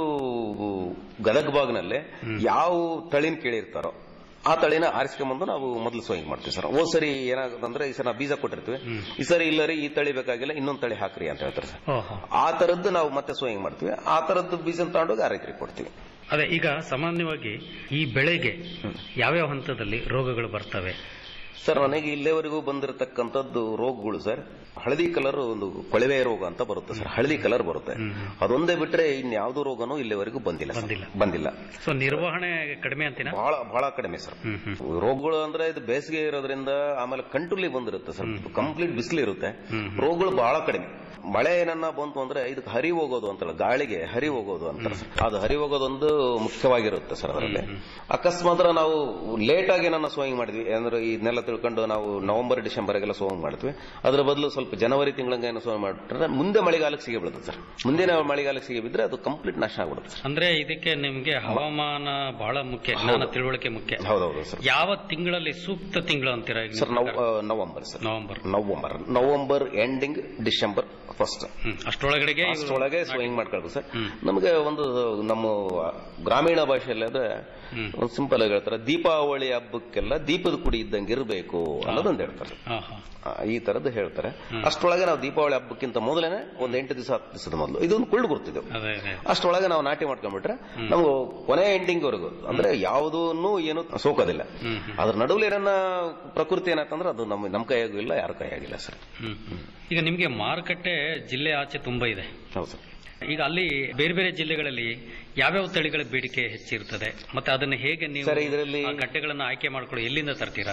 ಗದಗ ಭಾಗನಲ್ಲಿ ಯಾವ ತಳಿನ ಕೇಳಿರ್ತಾರೋ ಆ ತಳಿನ ಆರಿಸ್ಕೊಂಬಂದು ನಾವು ಮೊದಲು ಸೋಯಿಂಗ್ ಮಾಡ್ತೀವಿ ಸರ್ ಹೋದ್ ಸರಿ ಏನಾಗುತ್ತಂದ್ರೆ ಈ ಸರಿ ನಾವು ಬೀಜ ಕೊಟ್ಟಿರ್ತೀವಿ ಈ ಸರಿ ಇಲ್ಲ ರೀ ಈ ತಳಿ ಬೇಕಾಗಿಲ್ಲ ಇನ್ನೊಂದು ತಳಿ ಹಾಕ್ರಿ ಅಂತ ಹೇಳ್ತಾರೆ ಸರ್ ಓಹೋ ಆ ತರದ್ದು ನಾವು ಮತ್ತೆ ಸೋಯಿಂಗ್ ಮಾಡ್ತೀವಿ ಆ ತರದ್ದು ಬೀಜ ತಗೊಂಡೋಗಿ ಆ ರೈತರಿಗೆ ಕೊಡ್ತೀವಿ ಅದೇ ಈಗ ಸಾಮಾನ್ಯವಾಗಿ ಈ ಬೆಳೆಗೆ ಯಾವ್ಯಾವ ಹಂತದಲ್ಲಿ ರೋಗಗಳು ಬರ್ತವೆ ಸರ್ ನನಗೆ ಇಲ್ಲಿವರೆಗೂ ಬಂದಿರತಕ್ಕಂಥದ್ದು ರೋಗಗಳು ಸರ್ ಹಳದಿ ಕಲರ್ ಒಂದು ಕೊಳವೆ ರೋಗ ಅಂತ ಬರುತ್ತೆ ಸರ್ ಹಳದಿ ಕಲರ್ ಬರುತ್ತೆ ಅದೊಂದೇ ಬಿಟ್ರೆ ಇನ್ಯಾವುದೋ ರೋಗನೂ ಇಲ್ಲಿವರೆಗೂ ಬಂದಿಲ್ಲ ಸರ್. ಬಂದಿಲ್ಲ ಸೊ ನಿರ್ವಹಣೆ ಕಡಿಮೆ ಅಂತೀನ ಬಹಳ ಬಹಳ ಕಡಿಮೆ ಸರ್ ರೋಗಗಳು ಅಂದ್ರೆ ಇದು ಬೇಸಿಗೆ ಇರೋದ್ರಿಂದ ಆಮೇಲೆ ಕಂಟ್ರೋಲಿ ಬಂದಿರುತ್ತೆ ಸರ್ ಕಂಪ್ಲೀಟ್ ಬಿಸಿಲು ಇರುತ್ತೆ ರೋಗಗಳು ಬಹಳ ಕಡಿಮೆ ಮಳೆ ಏನನ್ನ ಬಂತು ಅಂದ್ರೆ ಇದಕ್ಕೆ ಹರಿ ಹೋಗೋದು ಅಂತಲ್ಲ ಗಾಳಿಗೆ ಹರಿ ಹೋಗೋದು ಅಂತಾರೆ ಸರ್ ಅದು ಹರಿ ಹೋಗೋದೊಂದು ಮುಖ್ಯವಾಗಿರುತ್ತೆ ಸರ್ ಅದರಲ್ಲಿ ಅಕಸ್ಮಾತ್ ನಾವು ಲೇಟ್ ಆಗಿ ಏನನ್ನ ಸೋಯಿಂಗ್ ಮಾಡಿದ್ವಿ ಅಂದ್ರೆ ಇದನ್ನೆಲ್ಲ ತಿಳ್ಕೊಂಡು ನಾವು ನವೆಂಬರ್ ಡಿಸೆಂಬರ್ಗೆಲ್ಲ ಸೋಯಿಂಗ್ ಮಾಡ್ತೀವಿ ಅದ್ರ ಬದಲು ಸ್ವಲ್ಪ ಜನವರಿ ತಿಂಗಳಂಗೆ ಏನೋ ಸೋಯಿಂಗ್ ಮಾಡಿಬಿಟ್ರೆ ಮುಂದೆ ಮಳೆಗಾಲಕ್ಕೆ ಸಿಗಿ ಬೀಳುತ್ತೆ ಸರ್ ಮುಂದಿನ ಮಳೆಗಾಲಕ್ಕೆ ಸಿಗಿ ಬಿದ್ರೆ ಅದು ಕಂಪ್ಲೀಟ್ ನಾಶ ಆಗ್ಬಿಡುತ್ತೆ ಸರ್ ಅಂದ್ರೆ ಇದಕ್ಕೆ ನಿಮ್ಗೆ ಹವಾಮಾನ ಬಹಳ ಮುಖ್ಯ ಜ್ಞಾನ ತಿಳುವಳಿಕೆ ಮುಖ್ಯ ಹೌದೌದು ಸರ್ ಯಾವ ತಿಂಗಳಲ್ಲಿ ಸೂಕ್ತ ತಿಂಗಳು ಅಂತೀರಾ ಈಗ ಸರ್ ನವ್- ಆ, November sir November November November ending December first ಅಷ್ಟರೊಳಗಡೆಗೆ ಇವ್ರು- ಅಷ್ಟರೊಳಗೆ ಸ್ವಿಂಗ್ ಮಾಡ್ಕೊಳ್ಬೇಕು ಸರ್ ನಮಗೆ ಒಂದು ನಮ್ಮ ಗ್ರಾಮೀಣ ಭಾಷೆಯಲ್ಲಿ ಅಂದ್ರೆ ಒಂದು ಸಿಂಪಲ್ ಆಗಿ ಹೇಳ್ತಾರೆ ದೀಪಾವಳಿ ಹಬ್ಬಕ್ಕೆಲ್ಲ ದೀಪದ ಕುಡಿ ಇದ್ದಂಗೆ ಇರಬೇಕು ಅನ್ನೋದೊಂದು ಹೇಳ್ತಾರೆ ಹಾ, ಹಾ. ಆ, ಈ ತರದ್ದು ಹೇಳ್ತಾರೆ ಅಷ್ಟರೊಳಗೆ ನಾವು ದೀಪಾವಳಿ ಹಬ್ಬಕ್ಕಿಂತ ಮೊದಲೇನೆ ಒಂದ್ ಎಂಟು ದಿವಸ ಹತ್ತು ದಿವಸದ ಮೊದಲು ಇದೊಂದು ಕುಳ್ಳು ಗುರ್ತಿದ್ದೆವು ಅದೇ ಅದೇ ಅಷ್ಟರೊಳಗೆ ನಾವು ನಾಟಿ ಮಾಡ್ಕೊಂಡ್ಬಿಟ್ರೆ ನಮ್ಗೆ ಕೊನೆ ಎಂಡಿಂಗ್ ವರೆಗೂ ಅಂದ್ರೆ ಯಾವುದೂ ಏನು ಸೋಕೋದಿಲ್ಲ ಅದ್ರ ನಡುವೆ ಏನನ್ನ ಪ್ರಕೃತಿ ಏನಾಯ್ತಂದ್ರೆ ಅದು ನಮ್ಮ ನಮ್ಮ ಕೈಯಾಗೂ ಇಲ್ಲ ಯಾರ ಕೈಯಾಗಿಲ್ಲ ಸರ್ ಹ್ಮ್, ಹ್ಮ್. ಈಗ ನಿಮ್ಗೆ ಮಾರುಕಟ್ಟೆ ಜಿಲ್ಲೆ ಆಚೆ ತುಂಬಾ ಇದೆ ಹೌದು ಸರ್ ಈಗ ಅಲ್ಲಿ ಬೇರೆ ಬೇರೆ ಜಿಲ್ಲೆಗಳಲ್ಲಿ ಯಾವ್ಯಾವ ತಳಿಗಳ ಬೇಡಿಕೆ ಹೆಚ್ಚಿರ್ತದೆ ಮತ್ತೆ ಅದನ್ನ ಹೇಗೆ ನೀವು ಸರ್, ಇದರಲ್ಲಿ- ಆ ಗಡ್ಡೆಗಳನ್ನ ಆಯ್ಕೆ ಮಾಡ್ಕೊಳ್ಳಿ ಎಲ್ಲಿಂದ ತರ್ತೀರಾ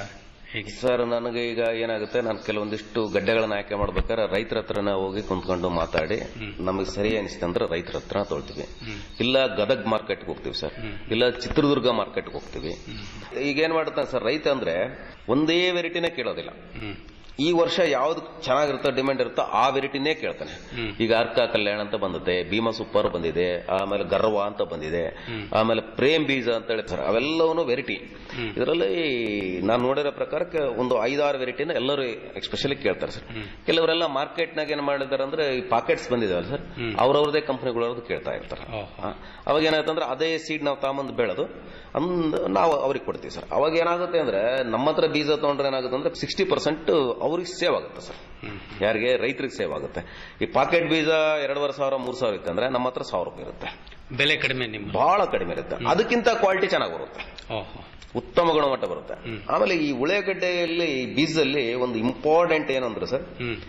ಸರ್ ನನಗೆ ಈಗ ಏನಾಗುತ್ತೆ ನಾನು ಕೆಲವೊಂದಿಷ್ಟು ಗಡ್ಡೆಗಳನ್ನ ಆಯ್ಕೆ ಮಾಡ್ಬೇಕಾದ್ರೆ ರೈತರ ಹತ್ರನ ಹೋಗಿ ಕುಂತ್ಕೊಂಡು ಮಾತಾಡಿ ನಮಗೆ ಸರಿ ಅನಿಸ್ತು ಅಂದ್ರೆ ರೈತರ ಹತ್ರ ತೊಳ್ತೀವಿ ಇಲ್ಲ ಗದಗ್ ಮಾರ್ಕೆಟ್ಗೆ ಹೋಗ್ತೀವಿ ಸರ್ ಇಲ್ಲ ಚಿತ್ರದುರ್ಗ ಮಾರ್ಕೆಟ್ಗೆ ಹೋಗ್ತೀವಿ ಈಗ ಏನ್ ಮಾಡ್ತಾನೆ ಸರ್ ರೈತ ಅಂದ್ರೆ ಒಂದೇ ವೆರೈಟಿನೇ ಕೇಳೋದಿಲ್ಲ ಈ ವರ್ಷ ಯಾವ್ದು ಚೆನ್ನಾಗಿರುತ್ತೋ ಡಿಮ್ಯಾಂಡ್ ಇರುತ್ತೋ ಆ ವೆರೈಟಿನೇ ಕೇಳ್ತಾನೆ ಈಗ ಅರ್ಕ ಕಲ್ಯಾಣ ಅಂತ ಬಂದಿದೆ ಭೀಮಾ ಸೂಪರ್ ಬಂದಿದೆ ಆಮೇಲೆ ಗರ್ವ ಅಂತ ಬಂದಿದೆ ಆಮೇಲೆ ಪ್ರೇಮ್ ಬೀಜ ಅಂತ ಹೇಳಿ ಸರ್ ಅವೆಲ್ಲವೂ ವೆರೈಟಿ ಇದರಲ್ಲಿ ನಾನು ನೋಡಿರೋ ಪ್ರಕಾರಕ್ಕೆ ಒಂದು ಐದಾರು ವೆರೈಟಿನ ಎಲ್ಲರೂ ಎಕ್ಸ್ಪೆಷಲಿ ಕೇಳ್ತಾರೆ ಸರ್ ಕೆಲವರೆಲ್ಲ ಮಾರ್ಕೆಟ್ನಾಗ ಏನ್ ಮಾಡಿದಾರೆ ಅಂದ್ರೆ ಈ ಪಾಕೆಟ್ಸ್ ಬಂದಿದಾವಲ್ಲ ಸರ್ ಅವ್ರವ್ರದೇ ಕಂಪನಿಗಳವ್ರದ್ದು ಕೇಳ್ತಾ ಇರ್ತಾರೆ ಹಾ. ಅವಾಗ ಏನಾಗುತ್ತೆ ಅದೇ ಸೀಡ್ ನಾವು ತಾಂಬಂದು ಬೆಳೆದು ಅಂದ್ ನಾವು ಅವ್ರಿಗೆ ಕೊಡ್ತೀವಿ ಸರ್ ಅವಾಗ ಏನಾಗುತ್ತೆ ಅಂದ್ರೆ ನಮ್ಮ ಹತ್ರ ಬೀಜ ತಗೊಂಡ್ರೆ ಏನಾಗುತ್ತೆ ಅಂದ್ರೆ ಸಿಕ್ಸ್ಟಿ ಪರ್ಸೆಂಟ್ ಅವ್ರಿಗೆ ಸೇವ್ ಆಗುತ್ತೆ ಸರ್ ಯಾರಿಗೆ ರೈತರಿಗೆ ಸೇವ್ ಆಗುತ್ತೆ ಈ ಪಾಕೆಟ್ ಬೀಜ ಎರಡೂವರೆ ಸಾವಿರ ಮೂರ್ ಸಾವಿರ ಇತ್ತು ಅಂದ್ರೆ ನಮ್ಮ ಹತ್ರ ಸಾವಿರ ರೂಪಾಯಿ ಇರುತ್ತೆ ಬೆಲೆ ಕಡಿಮೆ ನಿಮ್ಮ ಬಹಳ ಕಡಿಮೆ ಇರುತ್ತೆ ಅದಕ್ಕಿಂತ ಕ್ವಾಲಿಟಿ ಚೆನ್ನಾಗಿ ಬರುತ್ತೆ ಓಹೋ ಉತ್ತಮ ಗುಣಮಟ್ಟ ಬರುತ್ತೆ ಆಮೇಲೆ ಈ ಉಳ್ಳಾಗಡ್ಡೆಯಲ್ಲಿ ಈ ಬೀಜದಲ್ಲಿ ಒಂದು ಇಂಪಾರ್ಟೆಂಟ್ ಏನಂದ್ರೆ ಸರ್